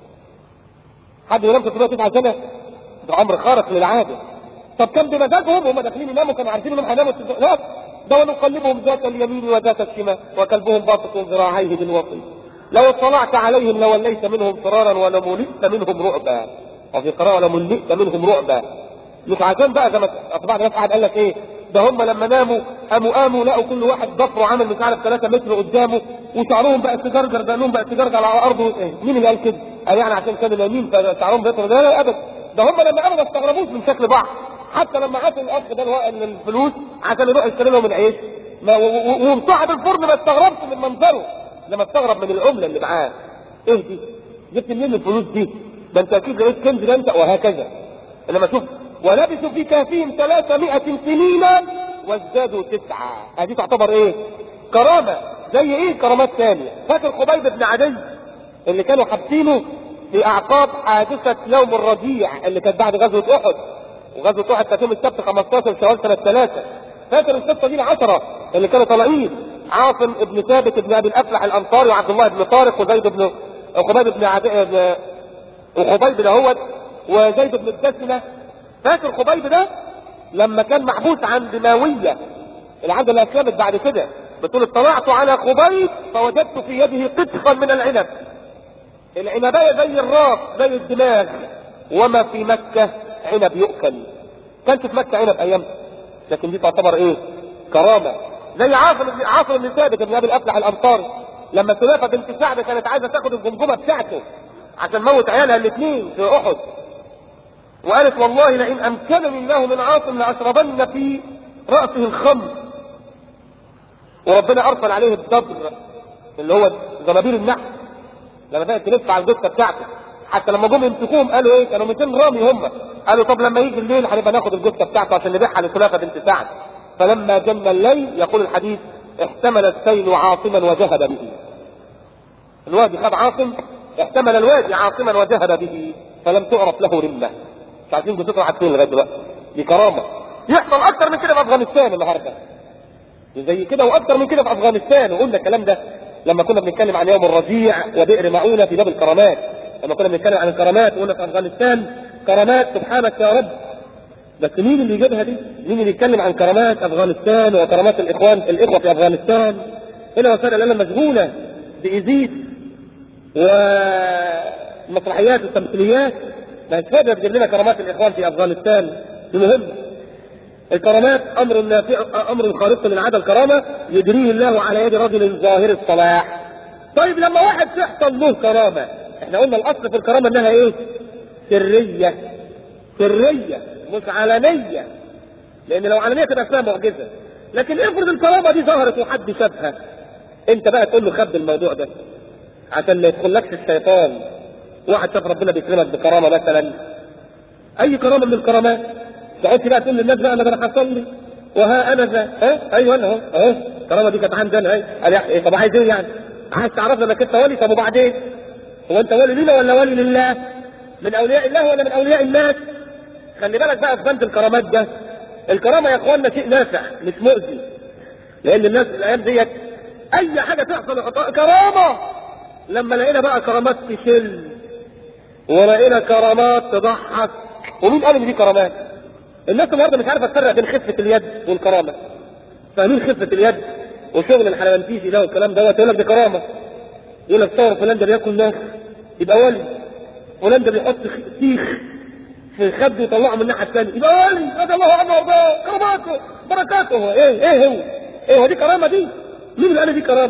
حد بينام 309 سنة ده امر خارق للعادة طب كان بمزاجهم هم داخلين يناموا كانوا عارفين انهم هيناموا لا ده ونقلبهم ذات اليمين وذات الشمال وكلبهم باسط ذراعيه بالوصي لو اطلعت عليهم لوليت منهم فرارا ولملئت منهم رعبا وفي قراءة لملئت منهم رعبا مش عشان بقى زي ما بعض الناس قاعد قال لك ايه ده هم لما ناموا قاموا قاموا لقوا كل واحد ضفره عامل مش عارف 3 متر قدامه وشعرهم بقى سجرجر دقنهم بقى سجرجر على الارض إيه؟ مين اللي قال كده؟ قال يعني عشان كانوا نايمين فشعرهم بيطر ده لا ابدا ده هم لما قاموا ما استغربوش من شكل بعض حتى لما عطوا الاخ ده الفلوس عشان يروح يشتري لهم العيش وصاحب الفرن ما استغربش من منظره لما استغرب من العمله اللي معاه ايه دي؟ جبت منين الفلوس دي؟ ده انت اكيد لقيت كنز ده انت وهكذا انما شوف ولبثوا في كهفهم ثلاثمائة سنين وازدادوا تسعة هذه تعتبر ايه كرامة زي ايه كرامات ثانية فاكر خبيب بن عدي اللي كانوا حابسينه في اعقاب حادثة يوم الرجيع اللي كانت بعد غزوة احد وغزوة احد كانت يوم السبت 15 شوال سنة ثلاثة فاكر القصة دي العشرة اللي كانوا طالعين عاصم ابن ثابت ابن ابي الافلح الانصاري وعبد الله بن طارق وزيد بن خبيب بن عدي وخبيب دهوت وزيد بن الدسمة فاكر خبيب ده لما كان محبوس عند ماوية العادة اللي اسلمت بعد كده بتقول اطلعت على خبيب فوجدت في يده قطفا من العنب العنباية زي الراس زي الدماغ وما في مكة عنب يؤكل كانت في مكة عنب ايام لكن دي تعتبر ايه كرامة زي عاصم بن عاصم بن ثابت بن ابي الافلح الانصاري لما سلافة بنت سعد كانت عايزة تاخد الجمجمة بتاعته عشان موت عيالها الاثنين في احد وقالت والله لئن امكنني الله من عاصم لاشربن في راسه الخمر وربنا ارسل عليه الدبر اللي هو زنابير النحل لما بدات تلف على الجثه بتاعته حتى لما جم يمسكوهم قالوا ايه كانوا 200 رامي هم قالوا طب لما يجي الليل هنبقى ناخد الجثه بتاعته عشان نبيعها لسلافه بنت سعد فلما جن الليل يقول الحديث احتمل السيل عاصما وجهد به الوادي خد عاصم احتمل الوادي عاصما وجهد به فلم تعرف له رمه مش عارفين جثته راحت فين لغايه دلوقتي دي كرامه يحصل اكتر من كده في افغانستان النهارده زي كده واكتر من كده في افغانستان وقلنا الكلام ده لما كنا بنتكلم عن يوم الرجيع وبئر معونه في باب الكرامات لما كنا بنتكلم عن الكرامات وقلنا في افغانستان كرامات سبحانك يا رب بس مين اللي يجيبها دي؟ مين اللي يتكلم عن كرامات افغانستان وكرامات الاخوان الاخوه في افغانستان؟ هنا وسائل الاعلام مشغوله بايزيد ومسرحيات والتمثيليات ما هيش فاضيه تجيب لنا كرامات الاخوان في افغانستان دي مهمه الكرامات امر نافع امر خارق للعاده الكرامه يجريه الله على يد رجل ظاهر الصلاح طيب لما واحد تحصل له كرامه احنا قلنا الاصل في الكرامه انها ايه؟ سريه سريه مش علنيه لان لو علنيه تبقى اسمها معجزه لكن افرض الكرامه دي ظهرت وحد شافها انت بقى تقول له خبي الموضوع ده عشان ما يدخلكش الشيطان واحد شاف ربنا بيكرمك بكرامه مثلا اي كرامه من الكرامات تقعدش بقى تقول للناس بقى انا ده انا حصل لي وها انا ذا ها ايوه انا اهو اهو الكرامه دي كانت عندي انا اهي قال يا ايه طب عايز ايه يعني؟ عايز تعرفنا انك انت ولي طب وبعدين؟ هو انت ولي لنا ولا ولي لله؟ من اولياء الله ولا من اولياء الناس؟ خلي بالك بقى في بند الكرامات ده الكرامه يا اخوانا شيء نافع مش مؤذي لان الناس الايام ديت اي حاجه تحصل خطأ كرامه لما لقينا بقى كرامات تشل ولقينا كرامات تضحك ومين قال ان دي كرامات؟ الناس النهارده مش عارفه تفرق بين خفه اليد والكرامه فاهمين خفه اليد وشغل الحلوانتيسي ده والكلام دوت يقول لك دي كرامه يقول لك تصور فلان ده بياكل ناس يبقى ولي فلان ده بيحط سيخ في خده ويطلعه من الناحيه الثانيه يبقى ولي هذا الله عنه وارضاه كراماته بركاته ايه ايه هو ايه هو دي كرامه دي مين اللي قال دي كرامه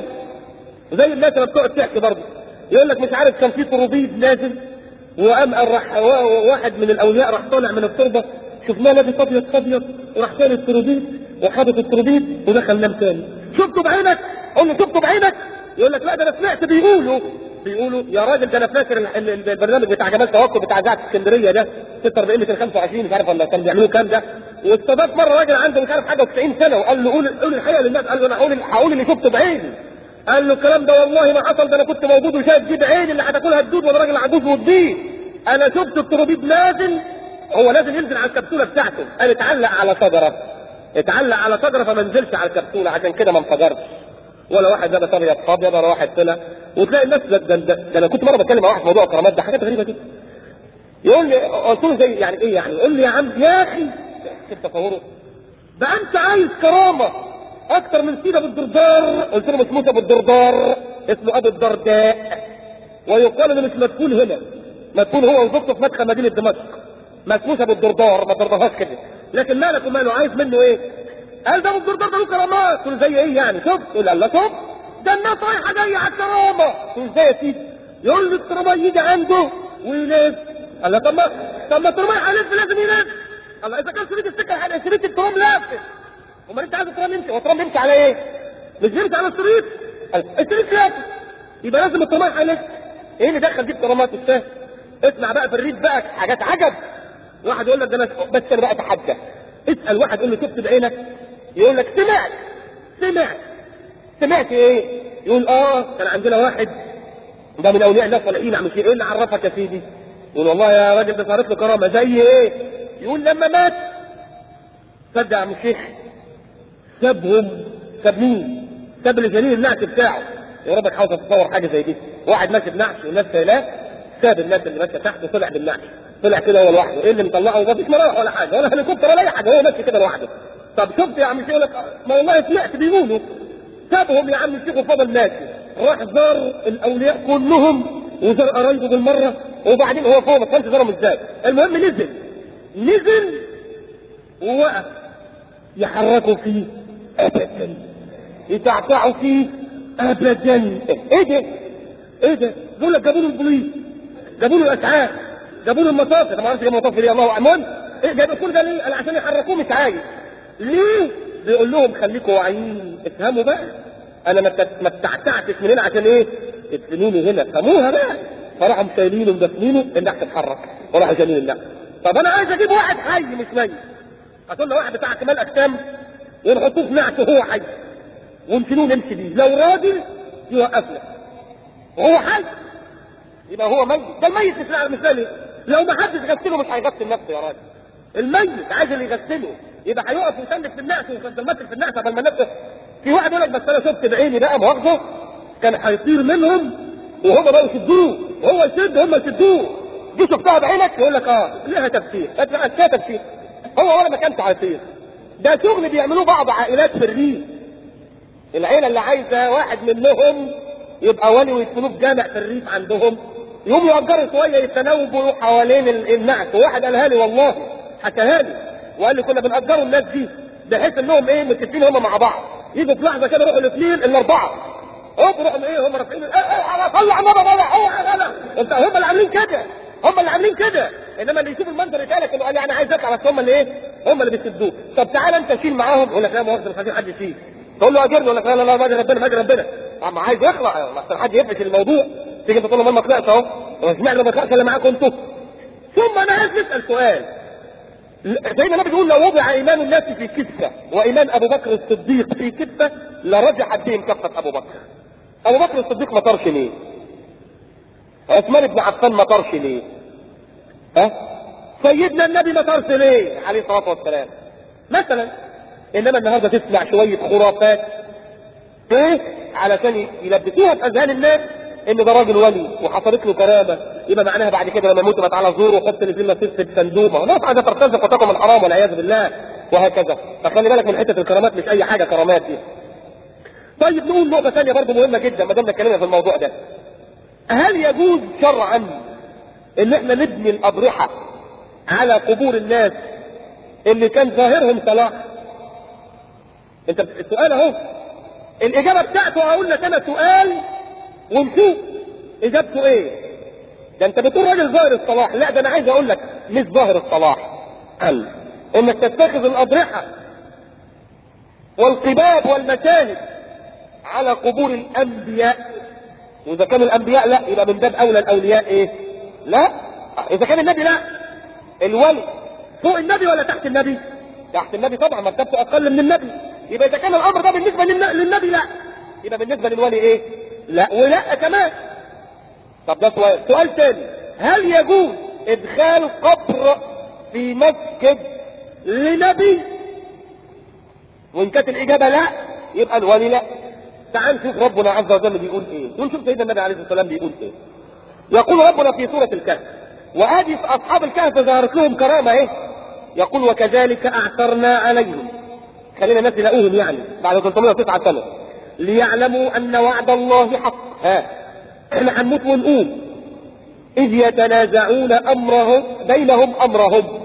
زي الناس اللي بتقعد تحكي برضه يقول لك مش عارف كان في طروبيد نازل وقام راح واحد من الاولياء راح طالع من التربه شفناه لابس ابيض ابيض وراح شال التروبيت وحاطط التروبيت ودخل نام تاني شفته بعينك قول له شفته بعينك يقول لك لا ده انا سمعت بيقولوا بيقولوا يا راجل ده انا فاكر ال- ال- البرنامج بتاع جمال توكل بتاع اذاعه اسكندريه ده 46 مثل 25 مش عارف ولا كانوا بيعملوه كام ده واستضاف مره راجل عنده مش عارف حاجه و90 سنه وقال له قول قول الحقيقه للناس قال له انا هقول هقول اللي شفته بعيني قال له الكلام ده والله ما حصل ده انا كنت موجود وشايف دي بعيني اللي هتاكلها الدود وانا راجل عجوز وتضيق انا شفت التروبيد نازل هو لازم ينزل على الكبسوله بتاعته قال اتعلق على شجره اتعلق على شجره فما نزلش على الكبسوله عشان كده ما انفجرش ولا واحد لابس ابيض ابيض ولا واحد طلع وتلاقي الناس ده, ده, ده, ده انا كنت مره بتكلم مع واحد في موضوع الكرامات ده حاجات غريبه جدا يقول لي قلت له زي يعني ايه يعني يقول لي يا عم يا اخي كيف تصوره ده انت عايز كرامه اكتر من سيدة بالدردار قلت له مش موسى بالدردار اسمه ابو الدرداء ويقال انه مش مدفون هنا مدفون هو وزوجته في مدخل مدينه دمشق مسموسه بالدردار ما ترضاهاش كده لكن مالك وماله عايز منه ايه؟ قال ده ابو الدردار ده له كرامات قلت له زي ايه يعني شوف يقول الله شوف ده الناس رايحه جايه على الكرامه قلت له ازاي يا سيدي؟ يقول لي الكرامه يجي عنده ويلف قال له طب ما طب ما الترام هيلف لازم يلف الله اذا كان شريط السكه هيبقى شريط الترام لافف امال انت عايز الترام يمشي هو الترام يمشي على ايه؟ مش يمشي على الشريط قال الشريط لافف يبقى لازم الترام هيلف ايه اللي دخل دي الكرامات السهل اسمع بقى في الريف بقى حاجات عجب واحد يقول لك ده انا بس انا بقى اتحدى اسال واحد يقول له شفت بعينك يقول لك سمعت سمعت سمعت ايه يقول اه كان عندنا واحد ده من اولياء الله الصالحين عم ايه اللي عرفك يا سيدي يقول والله يا راجل ده صارت له كرامه زي ايه يقول لما مات صدق يا عم الشيخ سابهم ساب مين ساب الجليل النعش بتاعه يا ربك عاوز تتصور حاجه زي دي واحد ماشي بنعش والناس شايلاه ساب الناس اللي ماشيه تحت وطلع بالنعش طلع كده هو لوحده ايه اللي مطلعه ما فيش مراوح ولا حاجه ولا هليكوبتر ولا اي حاجه هو ماشي كده لوحده طب شفت يا عم الشيخ يقول لك ما والله سمعت بيقولوا سابهم يا عم الشيخ وفضل ماشي راح زار الاولياء كلهم وزار قرايبه بالمره وبعدين هو فوق ما كانش زارهم ازاي المهم نزل نزل ووقف يحركوا فيه ابدا يتعتعوا فيه ابدا ايه ده ايه ده بيقول لك جابوا له البوليس جابوا له الاسعاف جابوا له المطاف طبعا ما اعرفش ايه المطاف ليه الله اعلم ايه جابوا كل ده ليه؟ قال عشان يحركوه مش عايز ليه؟ بيقول لهم خليكم واعيين افهموا بقى انا ما تت- ما اتعتعتش من هنا عشان ايه؟ تدفنوني هنا فهموها بقى فراحوا شايلينه ومدفنينه النحس اتحرك وراحوا شايلين النحس طب انا عايز اجيب واحد حي مش ميت هتقول له واحد بتاع كمال اجسام ونحطوه في نعش وهو حي ونشيلوه نمشي بيه لو راجل يوقفنا وهو حي يبقى هو ميت ده الميت مش مش مثالي لو ما حدش غسله مش هيغسل نفسه يا راجل الميت عايز اللي يغسله يبقى هيقف ويسلك في النعش ويفضل ماسك في النعش قبل ما نفسه في واحد يقول لك بس انا شفت بعيني بقى مؤاخذه كان هيطير منهم وهم بقوا يشدوه وهو يشد هم يشدوه دي شفتها بعينك يقول لك اه لها تفسير فيها تفسير هو ولا مكان تعطيل ده شغل بيعملوه بعض عائلات في الريف العيلة اللي عايزة واحد منهم يبقى ولي ويدفنوه في جامع في الريف عندهم يوم يأجروا شوية يتناوبوا حوالين النعش وواحد قالها لي والله حكاها لي وقال لي كنا بنأجروا الناس دي بحيث انهم ايه متفقين هم مع بعض يجوا في لحظة كده يروحوا الاثنين الاربعة هوب يروحوا ايه هم رافعين ايه ايه طلع ماما طلع اوعى انا انت هم اللي عاملين كده هم اللي عاملين كده انما اللي يشوف المنظر يتقالك انه قال لي انا عايز اطلع بس هم اللي ايه هم اللي بيسدوه طب تعالى انت شيل معاهم يقول لك لا مؤاخذه مش عايزين حد يشيل تقول له اجرني يقول لك لا لا لا ما ربنا ما ربنا اما عايز يخلع احسن حد يفش الموضوع تيجي انت تقول له ما طلعش اهو هو اشمعنى ما طلعش الا معاكم انتوا ثم انا عايز نسال سؤال سيدنا النبي بيقول لو وضع ايمان الناس في كفه وايمان ابو بكر الصديق في كفه لرجحت بهم كفه ابو بكر ابو بكر الصديق ما طارش ليه عثمان بن عفان ما طارش ليه ها سيدنا النبي ما طارش ليه عليه الصلاه والسلام مثلا انما النهارده تسمع شويه خرافات ايه علشان يلبسوها في اذهان الناس ان ده راجل ولي وحصلت له كرامه يبقى معناها بعد كده لما يموت تعالى زوره وحط اللي فيه نصيب في الصندوق ما هو ناس عايزه ترتزق وتقم الحرام والعياذ بالله وهكذا فخلي بالك من حته الكرامات مش اي حاجه كرامات دي طيب نقول نقطه ثانيه برضه مهمه جدا ما دام اتكلمنا في الموضوع ده هل يجوز شرعا ان احنا نبني الاضرحه على قبور الناس اللي كان ظاهرهم صلاح انت السؤال اهو الاجابه بتاعته هقول لك انا سؤال ونشوف اجابته ايه ده انت بتقول راجل ظاهر الصلاح لا ده انا عايز اقول لك مش ظاهر الصلاح قال انك تتخذ الاضرحه والقباب والمشاهد على قبور الانبياء واذا كان الانبياء لا يبقى من باب اولى الاولياء ايه لا اذا كان النبي لا الولي فوق النبي ولا تحت النبي تحت النبي طبعا مرتبته اقل من النبي يبقى اذا كان الامر ده بالنسبه للنبي لا يبقى بالنسبه للولي ايه لا ولا كمان طب ده سؤال سؤال تاني هل يجوز ادخال قبر في مسجد لنبي وان كانت الاجابه لا يبقى الولي لا تعال نشوف ربنا عز وجل بيقول ايه ونشوف سيدنا النبي عليه الصلاه والسلام بيقول ايه يقول ربنا في سوره الكهف وادي اصحاب الكهف ظهرت لهم كرامه ايه يقول وكذلك اعثرنا عليهم خلينا الناس يلاقوهم يعني بعد 309 سنه ليعلموا ان وعد الله حق ها احنا هنموت ونقوم اذ يتنازعون امرهم بينهم امرهم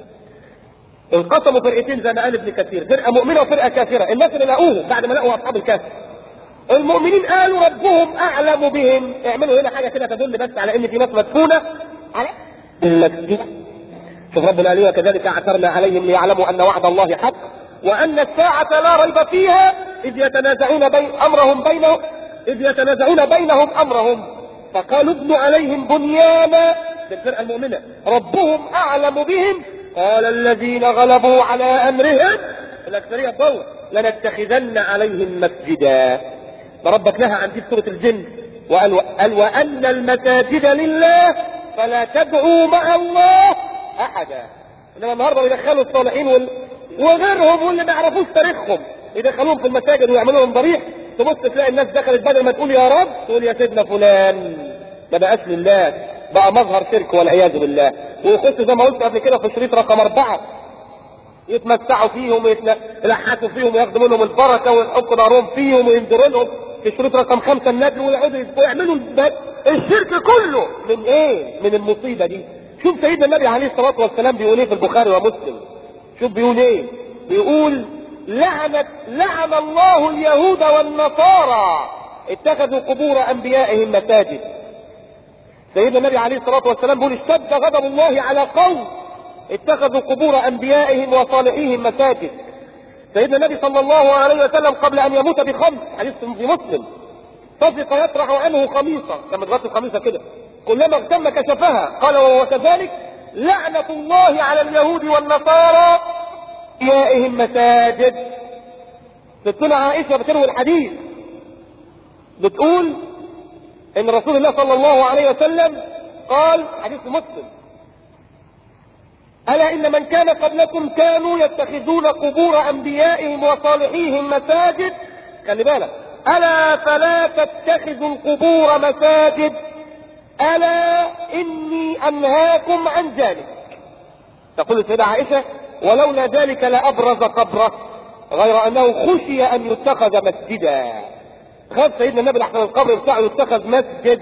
انقسموا فرقتين زي ما قال ابن كثير فرقه مؤمنه وفرقه كافره الناس اللي لقوهم بعد ما لقوا اصحاب الكهف المؤمنين قالوا ربهم اعلم بهم اعملوا هنا حاجه كده تدل بس على ان في ناس مدفونه على المسجد شوف ربنا قال وكذلك اعثرنا عليهم ليعلموا ان وعد الله حق وان الساعه لا ريب فيها اذ يتنازعون بين امرهم بينهم اذ يتنازعون بينهم امرهم فقالوا ابنوا عليهم بنيانا بالفرقه المؤمنه ربهم اعلم بهم قال الذين غلبوا على امرهم الاكثريه الضوء لنتخذن عليهم مسجدا فربك نهى عن دي في سوره الجن وقال قال وان المساجد لله فلا تدعوا مع الله احدا انما النهارده بيدخلوا الصالحين وال... وغيرهم واللي ما يعرفوش تاريخهم يدخلوهم في المساجد ويعملوا لهم ضريح تبص تلاقي الناس دخلت بدل ما تقول يا رب تقول يا سيدنا فلان ما بقاش لله بقى مظهر شرك والعياذ بالله ويخش زي ما قلت قبل كده في شريط رقم أربعة يتمتعوا فيهم ويلحسوا فيهم وياخدوا منهم البركة ويحطوا نارهم فيهم وينذروا لهم في شريط رقم خمسة النبي ويقعدوا ويعملوا الشرك كله من ايه؟ من المصيبة دي شوف سيدنا النبي عليه الصلاة والسلام بيقول ايه في البخاري ومسلم شوف بيقول ايه؟ بيقول لعنت لعن الله اليهود والنصارى اتخذوا قبور انبيائهم مساجد سيدنا النبي عليه الصلاة والسلام بيقول اشتد غضب الله على قوم اتخذوا قبور انبيائهم وصالحيهم مساجد سيدنا النبي صلى الله عليه وسلم قبل ان يموت بخمس حديث في مسلم طفق يطرح عنه خميصة كما تغطي الخميصة كده كلما اغتم كشفها قال وهو كذلك لعنة الله على اليهود والنصارى انبيائهم مساجد ستنا عائشة بتروي الحديث بتقول ان رسول الله صلى الله عليه وسلم قال حديث مسلم ألا إن من كان قبلكم كانوا يتخذون قبور أنبيائهم وصالحيهم مساجد خلي بالك ألا فلا تتخذوا القبور مساجد ألا إني أنهاكم عن ذلك تقول السيدة عائشة ولولا ذلك لابرز قبره غير انه خشي ان يتخذ مسجدا خاف سيدنا النبي لحسن القبر بتاعه يتخذ مسجد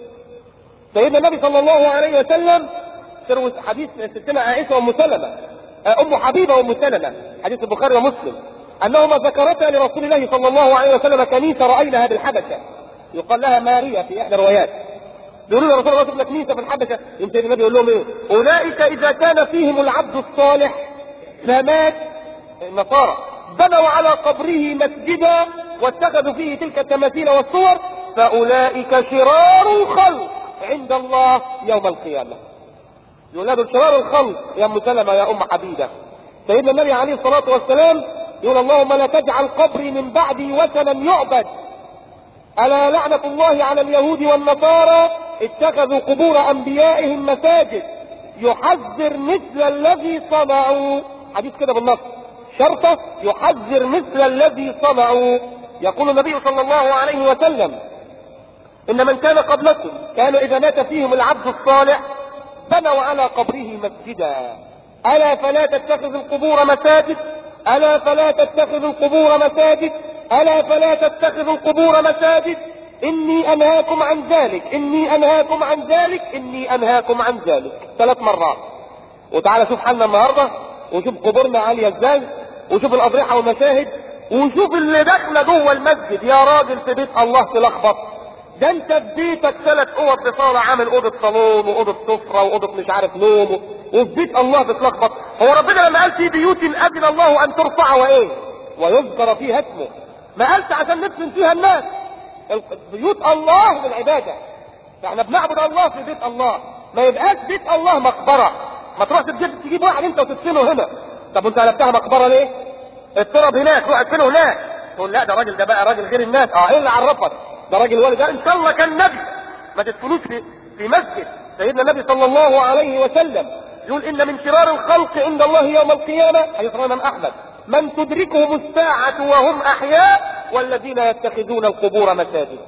سيدنا النبي صلى الله عليه وسلم تروي حديث ستنا عائشه وام سلمه ام حبيبه وام سلمه حديث البخاري ومسلم انهما ذكرتا لرسول الله صلى الله عليه وسلم كنيسه رايناها بالحبشه يقال لها ماريا في احدى الروايات يقولوا له رسول الله صلى كنيسه في الحبشه يمكن النبي يقول لهم ايه؟ اولئك اذا كان فيهم العبد الصالح فمات النصارى بنوا على قبره مسجدا واتخذوا فيه تلك التماثيل والصور فاولئك شرار الخلق عند الله يوم القيامه. يقول له شرار الخلق يا ام سلمه يا ام حبيبه. سيدنا النبي عليه الصلاه والسلام يقول اللهم لا تجعل قبري من بعدي وثنا يعبد ألا لعنة الله على اليهود والنصارى اتخذوا قبور أنبيائهم مساجد يحذر مثل الذي صنعوا حديث كده بالنص شرطة يحذر مثل الذي صنعوا يقول النبي صلى الله عليه وسلم إن من كان قبلكم كانوا إذا مات فيهم العبد الصالح بنوا على قبره مسجدا ألا فلا تتخذوا القبور مساجد ألا فلا تتخذوا القبور مساجد ألا فلا تتخذوا القبور مساجد إني أنهاكم عن ذلك إني أنهاكم عن ذلك إني أنهاكم عن ذلك ثلاث مرات وتعالى شوف حالنا النهاردة وشوف قبورنا عالية ازاي وشوف الأضرحة والمشاهد وشوف اللي داخلة جوه المسجد يا راجل في بيت الله تلخبط ده انت في بيتك ثلاث اوض بصالة عامل اوضة صالون واوضة سفرة واوضة مش عارف نوم وفي بيت الله تتلخبط هو ربنا لما قال في بيوت اذن الله ان ترفع وايه ويذكر فيها اسمه ما قالش عشان ندفن فيها الناس بيوت الله للعبادة فاحنا بنعبد الله في بيت الله ما يبقاش بيت الله مقبرة ما تروح تجيب تجيب واحد انت وتدفنه هنا طب وانت قلبتها مقبرة ليه؟ اضطرب هناك روح ادفنه هناك تقول لا ده راجل ده بقى راجل غير الناس اه ايه اللي عرفك ده راجل والد ان شاء الله كان نبي ما تدفنوش في في مسجد سيدنا النبي صلى الله عليه وسلم يقول ان من شرار الخلق عند الله يوم القيامه حديث الامام احمد من تدركهم الساعه وهم احياء والذين يتخذون القبور مساجد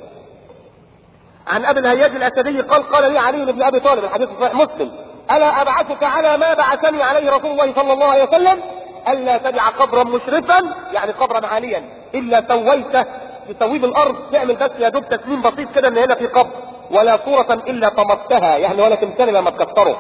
عن ابي الهياج الاسدي قال قال لي علي بن ابي طالب الحديث صحيح مسلم الا ابعثك على ما بعثني عليه رسول الله صلى الله عليه وسلم الا تدع قبرا مشرفا يعني قبرا عاليا الا سويته تسويه بالارض تعمل بس يا دوب تسليم بسيط كده ان هنا في قبر ولا صورة الا طمستها يعني ولا تمثال لما تكسره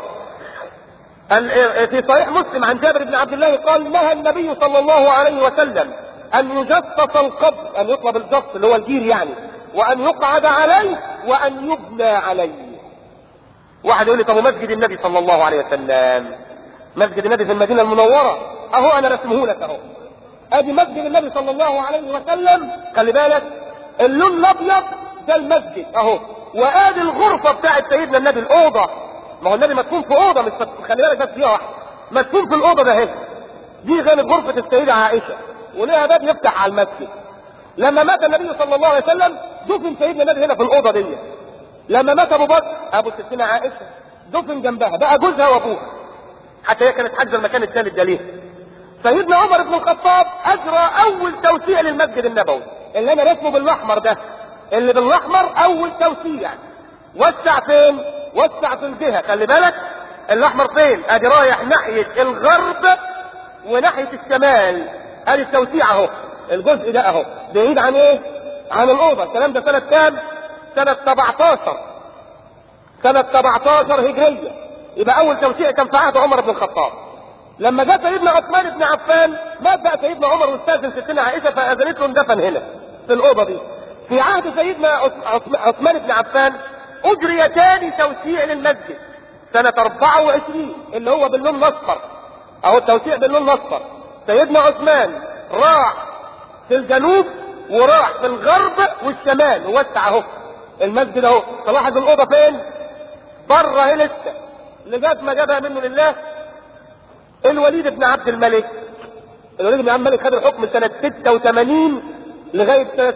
في صحيح مسلم عن جابر بن عبد الله قال نهى النبي صلى الله عليه وسلم ان يجسس القبر ان يطلب الجص اللي هو الجير يعني وان يقعد عليه وان يبنى عليه واحد يقول لي طب مسجد النبي صلى الله عليه وسلم مسجد النبي في المدينه المنوره اهو انا رسمه لك اهو ادي مسجد النبي صلى الله عليه وسلم خلي بالك اللون الابيض ده المسجد اهو وادي الغرفه بتاعت سيدنا النبي الاوضه ما هو النبي مدفون في اوضه مش خلي بالك بس فيها واحده مدفون في الاوضه ده هنا دي كانت غرفه السيده عائشه وليها باب يفتح على المسجد لما مات النبي صلى الله عليه وسلم دفن سيدنا النبي هنا في الاوضه دي لما مات ابو بكر ابو ستنا عائشه دفن جنبها بقى جوزها وابوها حتى هي كانت حاجزه المكان الثالث ده ليه سيدنا عمر بن الخطاب اجرى اول توسيع للمسجد النبوي اللي انا رسمه بالاحمر ده اللي بالاحمر اول توسيع وسع فين وسع في الجهه خلي بالك الاحمر فين ادي رايح ناحيه الغرب وناحيه الشمال ادي التوسيع اهو الجزء ده اهو بعيد عن ايه عن الاوضه الكلام ده سنه كام سنه 17 سنه 17 هجريه يبقى اول توسيع كان في عهد عمر بن الخطاب لما جاء سيدنا عثمان بن عفان مات بقى سيدنا عمر واستاذن ستنا عائشه فاذنت له اندفن هنا في الاوضه دي في عهد سيدنا عثمان بن عفان اجري تاني توسيع للمسجد سنة 24 اللي هو باللون الاصفر اهو التوسيع باللون الاصفر سيدنا عثمان راح في الجنوب وراح في الغرب والشمال ووسع اهو المسجد اهو تلاحظ الاوضه فين بره هي لسه لغايه ما جابها منه لله الوليد بن عبد الملك الوليد بن عبد الملك خد الحكم سنة 86 لغاية سنة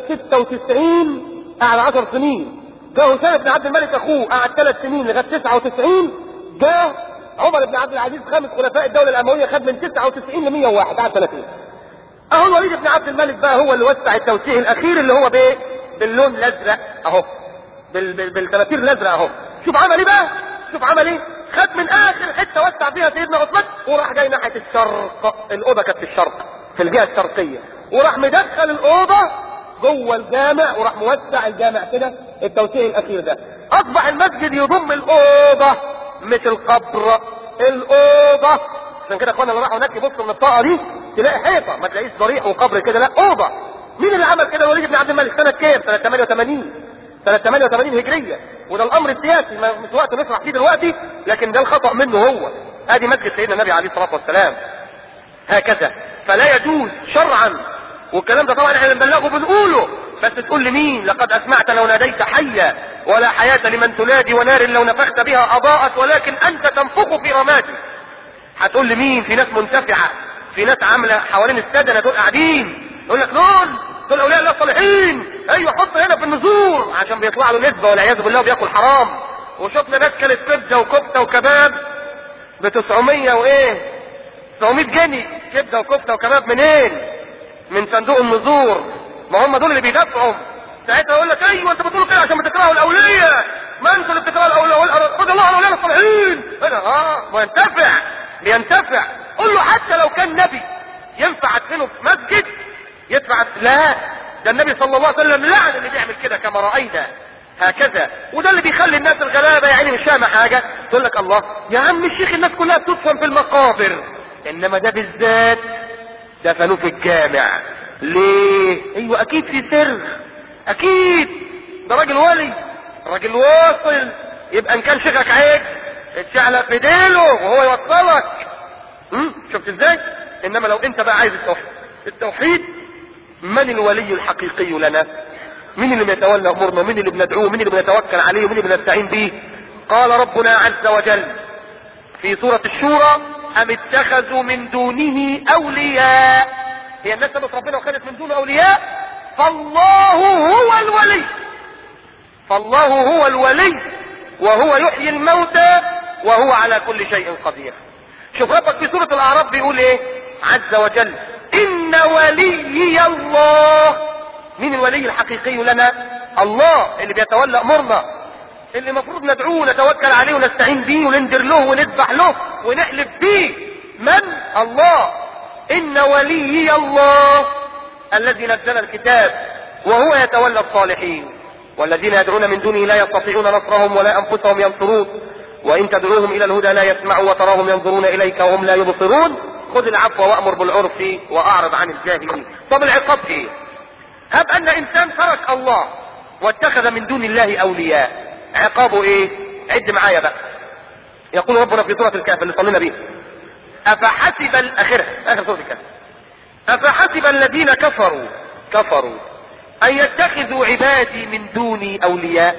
96 قعد 10 سنين جاء هشام بن عبد الملك اخوه قعد 3 سنين لغاية 99 جاء عمر بن عبد العزيز خامس خلفاء الدولة الأموية خد من 99 ل 101 قعد 30 اهو الوليد بن عبد الملك بقى هو اللي وسع التوسيع الأخير اللي هو بايه؟ باللون الأزرق اهو بال... بال... بالتماثيل الأزرق اهو شوف عمل ايه بقى؟ شوف عمل ايه؟ خد من اخر حته وسع فيها سيدنا عثمان وراح جاي ناحيه الشرق الاوضه كانت في الشرق في الجهه الشرقيه وراح مدخل الاوضه جوه الجامع وراح موسع الجامع كده التوسيع الاخير ده اصبح المسجد يضم الاوضه مش القبر الاوضه عشان كده اخوانا اللي راحوا هناك يبصوا من الطاقه دي تلاقي حيطه ما تلاقيش ضريح وقبر كده لا اوضه مين اللي عمل كده وليد بن عبد الملك سنه كام سنه 88 سنه 88 هجريه وده الامر السياسي ما مش وقت نشرح فيه دلوقتي لكن ده الخطا منه هو ادي مسجد سيدنا النبي عليه الصلاه والسلام هكذا فلا يجوز شرعا والكلام ده طبعا احنا بنبلغه بنقوله بس تقول لمين لقد اسمعت لو ناديت حيا ولا حياة لمن تنادي ونار لو نفخت بها اضاءت ولكن انت تنفخ في رمادي هتقول لمين في ناس منتفعة في ناس عاملة حوالين السدنة دول قاعدين يقول لك دول دول اولياء الله الصالحين ايوه حط هنا في النزور عشان بيطلع له نسبة والعياذ بالله بياكل حرام وشفنا ناس كانت كبدة وكفتة وكباب ب 900 وايه 900 جنيه كبدة وكفتة وكباب منين من صندوق النزور ما هم دول اللي بيدفعوا ساعتها يقول لك ايوه انت بتقول كده عشان بتكرهوا الاولياء ما انتوا اللي بتكرهوا الاولياء خد الله على الاولياء الصالحين انا اه بينتفع بينتفع قول له حتى لو كان نبي ينفع ادفنه في مسجد يدفع لا ده النبي صلى الله عليه وسلم لعن اللي بيعمل كده كما راينا هكذا وده اللي بيخلي الناس الغلابه يعني مش فاهمه حاجه تقول لك الله يا عم الشيخ الناس كلها بتدفن في المقابر انما ده بالذات دفنوه في الجامع ليه ايوه اكيد في سر اكيد ده راجل ولي راجل واصل يبقى ان كان شيخك عيب اتشعلق في ديله وهو يوصلك امم شفت ازاي انما لو انت بقى عايز التوحيد التوحيد من الولي الحقيقي لنا مين اللي بيتولى امورنا مين اللي بندعوه مين اللي بنتوكل عليه مين اللي بنستعين به قال ربنا عز وجل في سورة الشورى ام اتخذوا من دونه اولياء هي الناس سبت ربنا وخدت من دونه اولياء فالله هو الولي فالله هو الولي وهو يحيي الموتى وهو على كل شيء قدير شوف ربك في سورة الاعراف بيقول ايه عز وجل ان وليي الله مين الولي الحقيقي لنا الله اللي بيتولى امورنا اللي المفروض ندعوه ونتوكل عليه ونستعين بيه ونندر له ونذبح له ونحلف بيه من الله ان وليي الله الذي نزل الكتاب وهو يتولى الصالحين والذين يدعون من دونه لا يستطيعون نصرهم ولا انفسهم ينصرون وان تدعوهم الى الهدى لا يسمعوا وتراهم ينظرون اليك وهم لا يبصرون خذ العفو وامر بالعرف واعرض عن الجاهلين طب العقاب ايه هب ان انسان ترك الله واتخذ من دون الله اولياء عقابه ايه عد معايا بقى يقول ربنا في سورة الكهف اللي صلينا بيها افحسب الاخرة اخر سورة الكهف افحسب الذين كفروا كفروا ان يتخذوا عبادي من دوني اولياء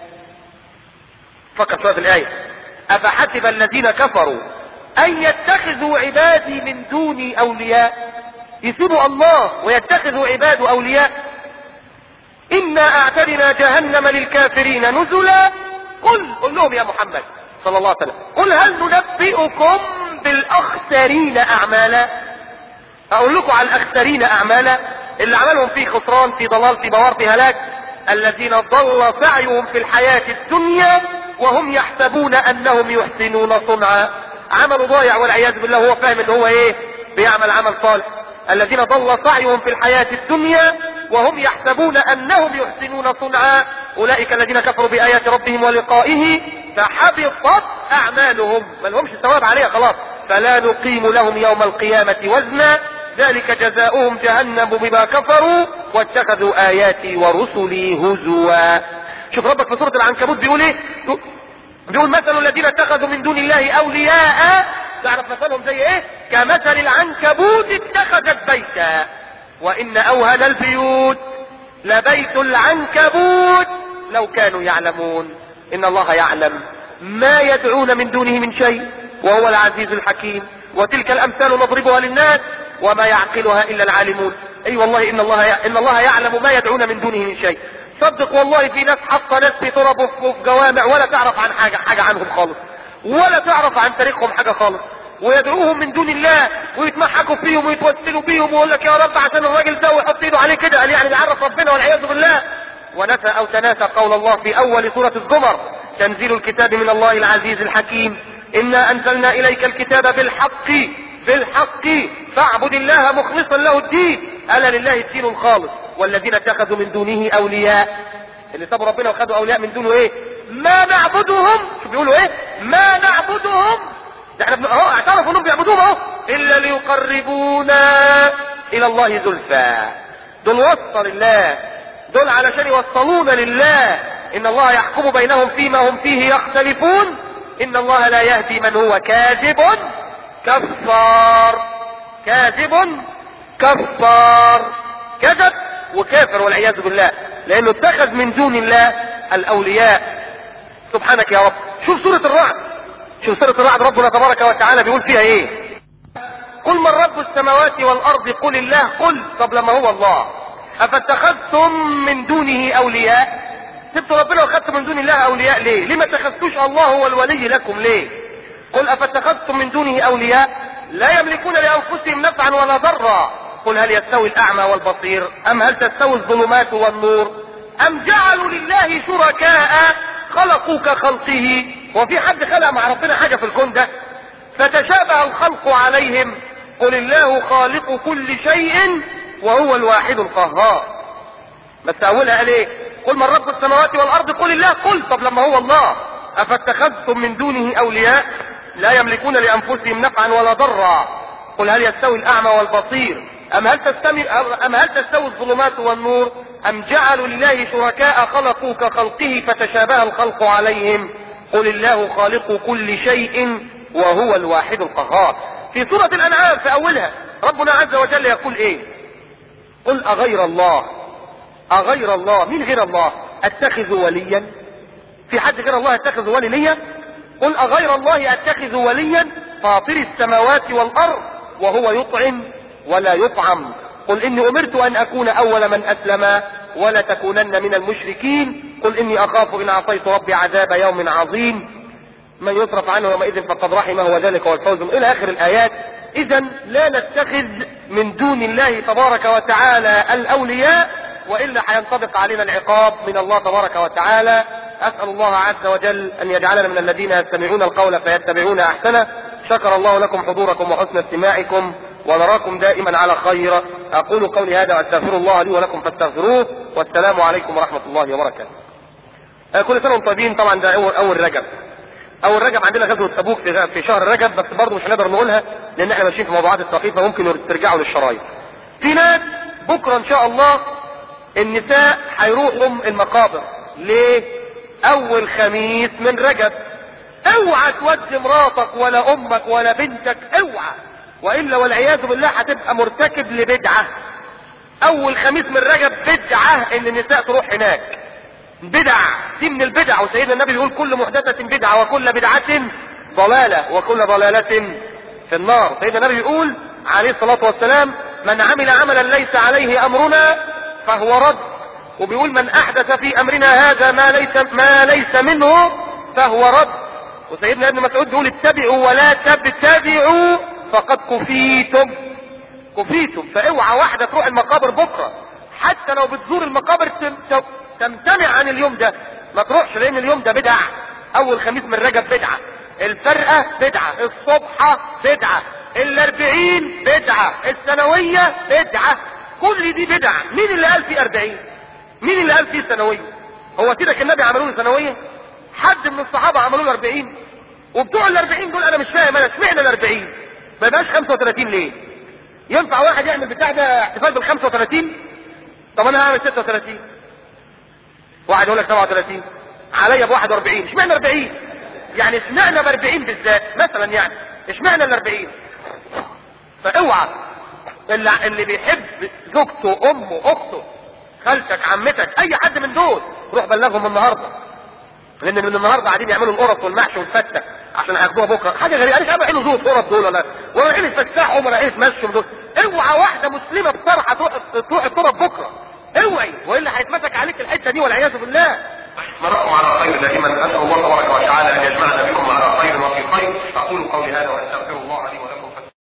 فكر شوية في الاية افحسب الذين كفروا ان يتخذوا عبادي من دوني اولياء يسيبوا الله ويتخذوا عباده اولياء انا اعتدنا جهنم للكافرين نزلا قل قل لهم يا محمد صلى الله عليه وسلم قل هل ننبئكم بالاخسرين اعمالا اقول لكم على الاخسرين اعمالا اللي عملهم في خسران في ضلال في بوار في هلاك الذين ضل سعيهم في الحياة الدنيا وهم يحسبون انهم يحسنون صنعا عمل ضايع والعياذ بالله هو فاهم ان هو ايه بيعمل عمل صالح الذين ضل سعيهم في الحياة الدنيا وهم يحسبون انهم يحسنون صنعا اولئك الذين كفروا بايات ربهم ولقائه فحبطت اعمالهم ما لهمش ثواب عليها خلاص فلا نقيم لهم يوم القيامة وزنا ذلك جزاؤهم جهنم بما كفروا واتخذوا اياتي ورسلي هزوا شوف ربك في سورة العنكبوت بيقول ايه بيقول مثل الذين اتخذوا من دون الله اولياء تعرف مثلهم زي ايه كمثل العنكبوت اتخذت بيتا وان اوهن البيوت لبيت العنكبوت لو كانوا يعلمون ان الله يعلم ما يدعون من دونه من شيء وهو العزيز الحكيم وتلك الامثال نضربها للناس وما يعقلها الا العالمون اي أيوة والله ان الله ان الله يعلم ما يدعون من دونه من شيء صدق والله في ناس حاطه ناس في تراب وفي جوامع ولا تعرف عن حاجه حاجه عنهم خالص ولا تعرف عن تاريخهم حاجه خالص ويدعوهم من دون الله ويتمحكوا فيهم ويتوسلوا بيهم ويقول لك يا رب عشان الراجل ده ويحط ايده عليه كده قال يعني بيعرف ربنا والعياذ بالله ونسى او تناسى قول الله في اول سورة الزمر تنزيل الكتاب من الله العزيز الحكيم إنا أنزلنا إليك الكتاب بالحق بالحق فاعبد الله مخلصا له الدين ألا لله الدين الخالص والذين اتخذوا من دونه أولياء اللي سابوا ربنا وخدوا أولياء من دونه إيه ما نعبدهم شو بيقولوا إيه ما نعبدهم ده احنا اهو اعترفوا انهم بيعبدوهم اهو الا ليقربونا الى الله زلفى دول وصل الله دول علشان يوصلونا لله ان الله يحكم بينهم فيما هم فيه يختلفون ان الله لا يهدي من هو كاذب كفار كاذب كفار كذب وكافر والعياذ بالله لانه اتخذ من دون الله الاولياء سبحانك يا رب شوف سورة الرعد شوف سورة الرعد ربنا تبارك وتعالى بيقول فيها ايه قل من رب السماوات والارض قل الله قل طب لما هو الله افاتخذتم من دونه اولياء سبتوا ربنا واخذتم من دون الله اولياء ليه ليه ما اتخذتوش الله هو الولي لكم ليه قل افاتخذتم من دونه اولياء لا يملكون لانفسهم نفعا ولا ضرا قل هل يستوي الاعمى والبصير ام هل تستوي الظلمات والنور ام جعلوا لله شركاء خلقوا كخلقه وفي حد خلق مع ربنا حاجه في الكون ده فتشابه الخلق عليهم قل الله خالق كل شيء وهو الواحد القهار بس اولها قال ايه قل من رب السماوات والارض قل الله قل طب لما هو الله افاتخذتم من دونه اولياء لا يملكون لانفسهم نفعا ولا ضرا قل هل يستوي الاعمى والبصير ام هل تستمي ام هل تستوي الظلمات والنور ام جعلوا لله شركاء خلقوا كخلقه فتشابه الخلق عليهم قل الله خالق كل شيء وهو الواحد القهار في سورة الانعام في اولها ربنا عز وجل يقول ايه قل اغير الله اغير الله مين غير الله اتخذ وليا في حد غير الله اتخذ ولي ليا قل اغير الله اتخذ وليا فاطر السماوات والارض وهو يطعم ولا يطعم قل اني امرت ان اكون اول من اسلم ولا تكونن من المشركين قل اني اخاف ان عصيت ربي عذاب يوم عظيم من يصرف عنه يومئذ فقد رحمه وذلك هو الفوز الى اخر الايات اذا لا نتخذ من دون الله تبارك وتعالى الاولياء والا هينطبق علينا العقاب من الله تبارك وتعالى اسال الله عز وجل ان يجعلنا من الذين يستمعون القول فيتبعون احسنه شكر الله لكم حضوركم وحسن استماعكم ونراكم دائما على خير اقول قولي هذا واستغفر الله لي ولكم فاستغفروه والسلام عليكم ورحمه الله وبركاته كل سنه وانتم طيبين طبعا ده اول اول رجب اول رجب عندنا غزوه تبوك في في شهر رجب بس برضه مش هنقدر نقولها لان احنا ماشيين في موضوعات السقيفه ممكن ترجعوا للشرايط في ناس بكره ان شاء الله النساء هيروحوا المقابر ليه اول خميس من رجب اوعى تودي مراتك ولا امك ولا بنتك اوعى والا والعياذ بالله هتبقى مرتكب لبدعه اول خميس من رجب بدعه ان النساء تروح هناك بدع دي من البدع وسيدنا النبي بيقول كل محدثة بدعة وكل بدعة ضلالة وكل ضلالة في النار سيدنا النبي بيقول عليه الصلاة والسلام من عمل عملا ليس عليه امرنا فهو رد وبيقول من احدث في امرنا هذا ما ليس ما ليس منه فهو رد وسيدنا ابن مسعود بيقول اتبعوا ولا تبتدعوا فقد كفيتم كفيتم فاوعى واحدة تروح المقابر بكرة حتى لو بتزور المقابر تمتنع عن اليوم ده ما تروحش لان اليوم ده بدعة اول خميس من رجب بدعة الفرقة بدعة الصبحة بدعة الاربعين بدعة السنوية بدعة كل دي بدعة مين اللي قال فيه اربعين مين اللي قال فيه سنوية هو كده كان النبي عملوا له سنوية حد من الصحابة عملوا له اربعين وبتوع الاربعين دول انا مش فاهم انا اشمعنى الاربعين ما يبقاش 35 ليه ينفع واحد يعمل بتاع ده احتفال بال 35 طب انا هعمل 36 واحد يقول لك 37 عليا ب 41 اشمعنى 40 يعني اشمعنى ب 40 بالذات مثلا يعني اشمعنى ال 40 فاوعى اللي, اللي بيحب زوجته امه اخته خالتك عمتك اي حد من دول روح بلغهم النهارده لان من النهارده قاعدين يعملوا القرص والمحشي والفته عشان هياخدوها بكره حاجه غريبه انا مش عارف زوج القرص دول ولا ولا رايحين يتفسحوا ولا رايحين يتمشوا دول اوعى واحده مسلمه بصراحه تروح تروح الطرف بكره اوعي والا هيتمسك عليك الحته دي والعياذ بالله نراكم على خير دائما اسال الله تبارك وتعالى ان يجمعنا بكم على خير وفي خير اقول قولي هذا واستغفر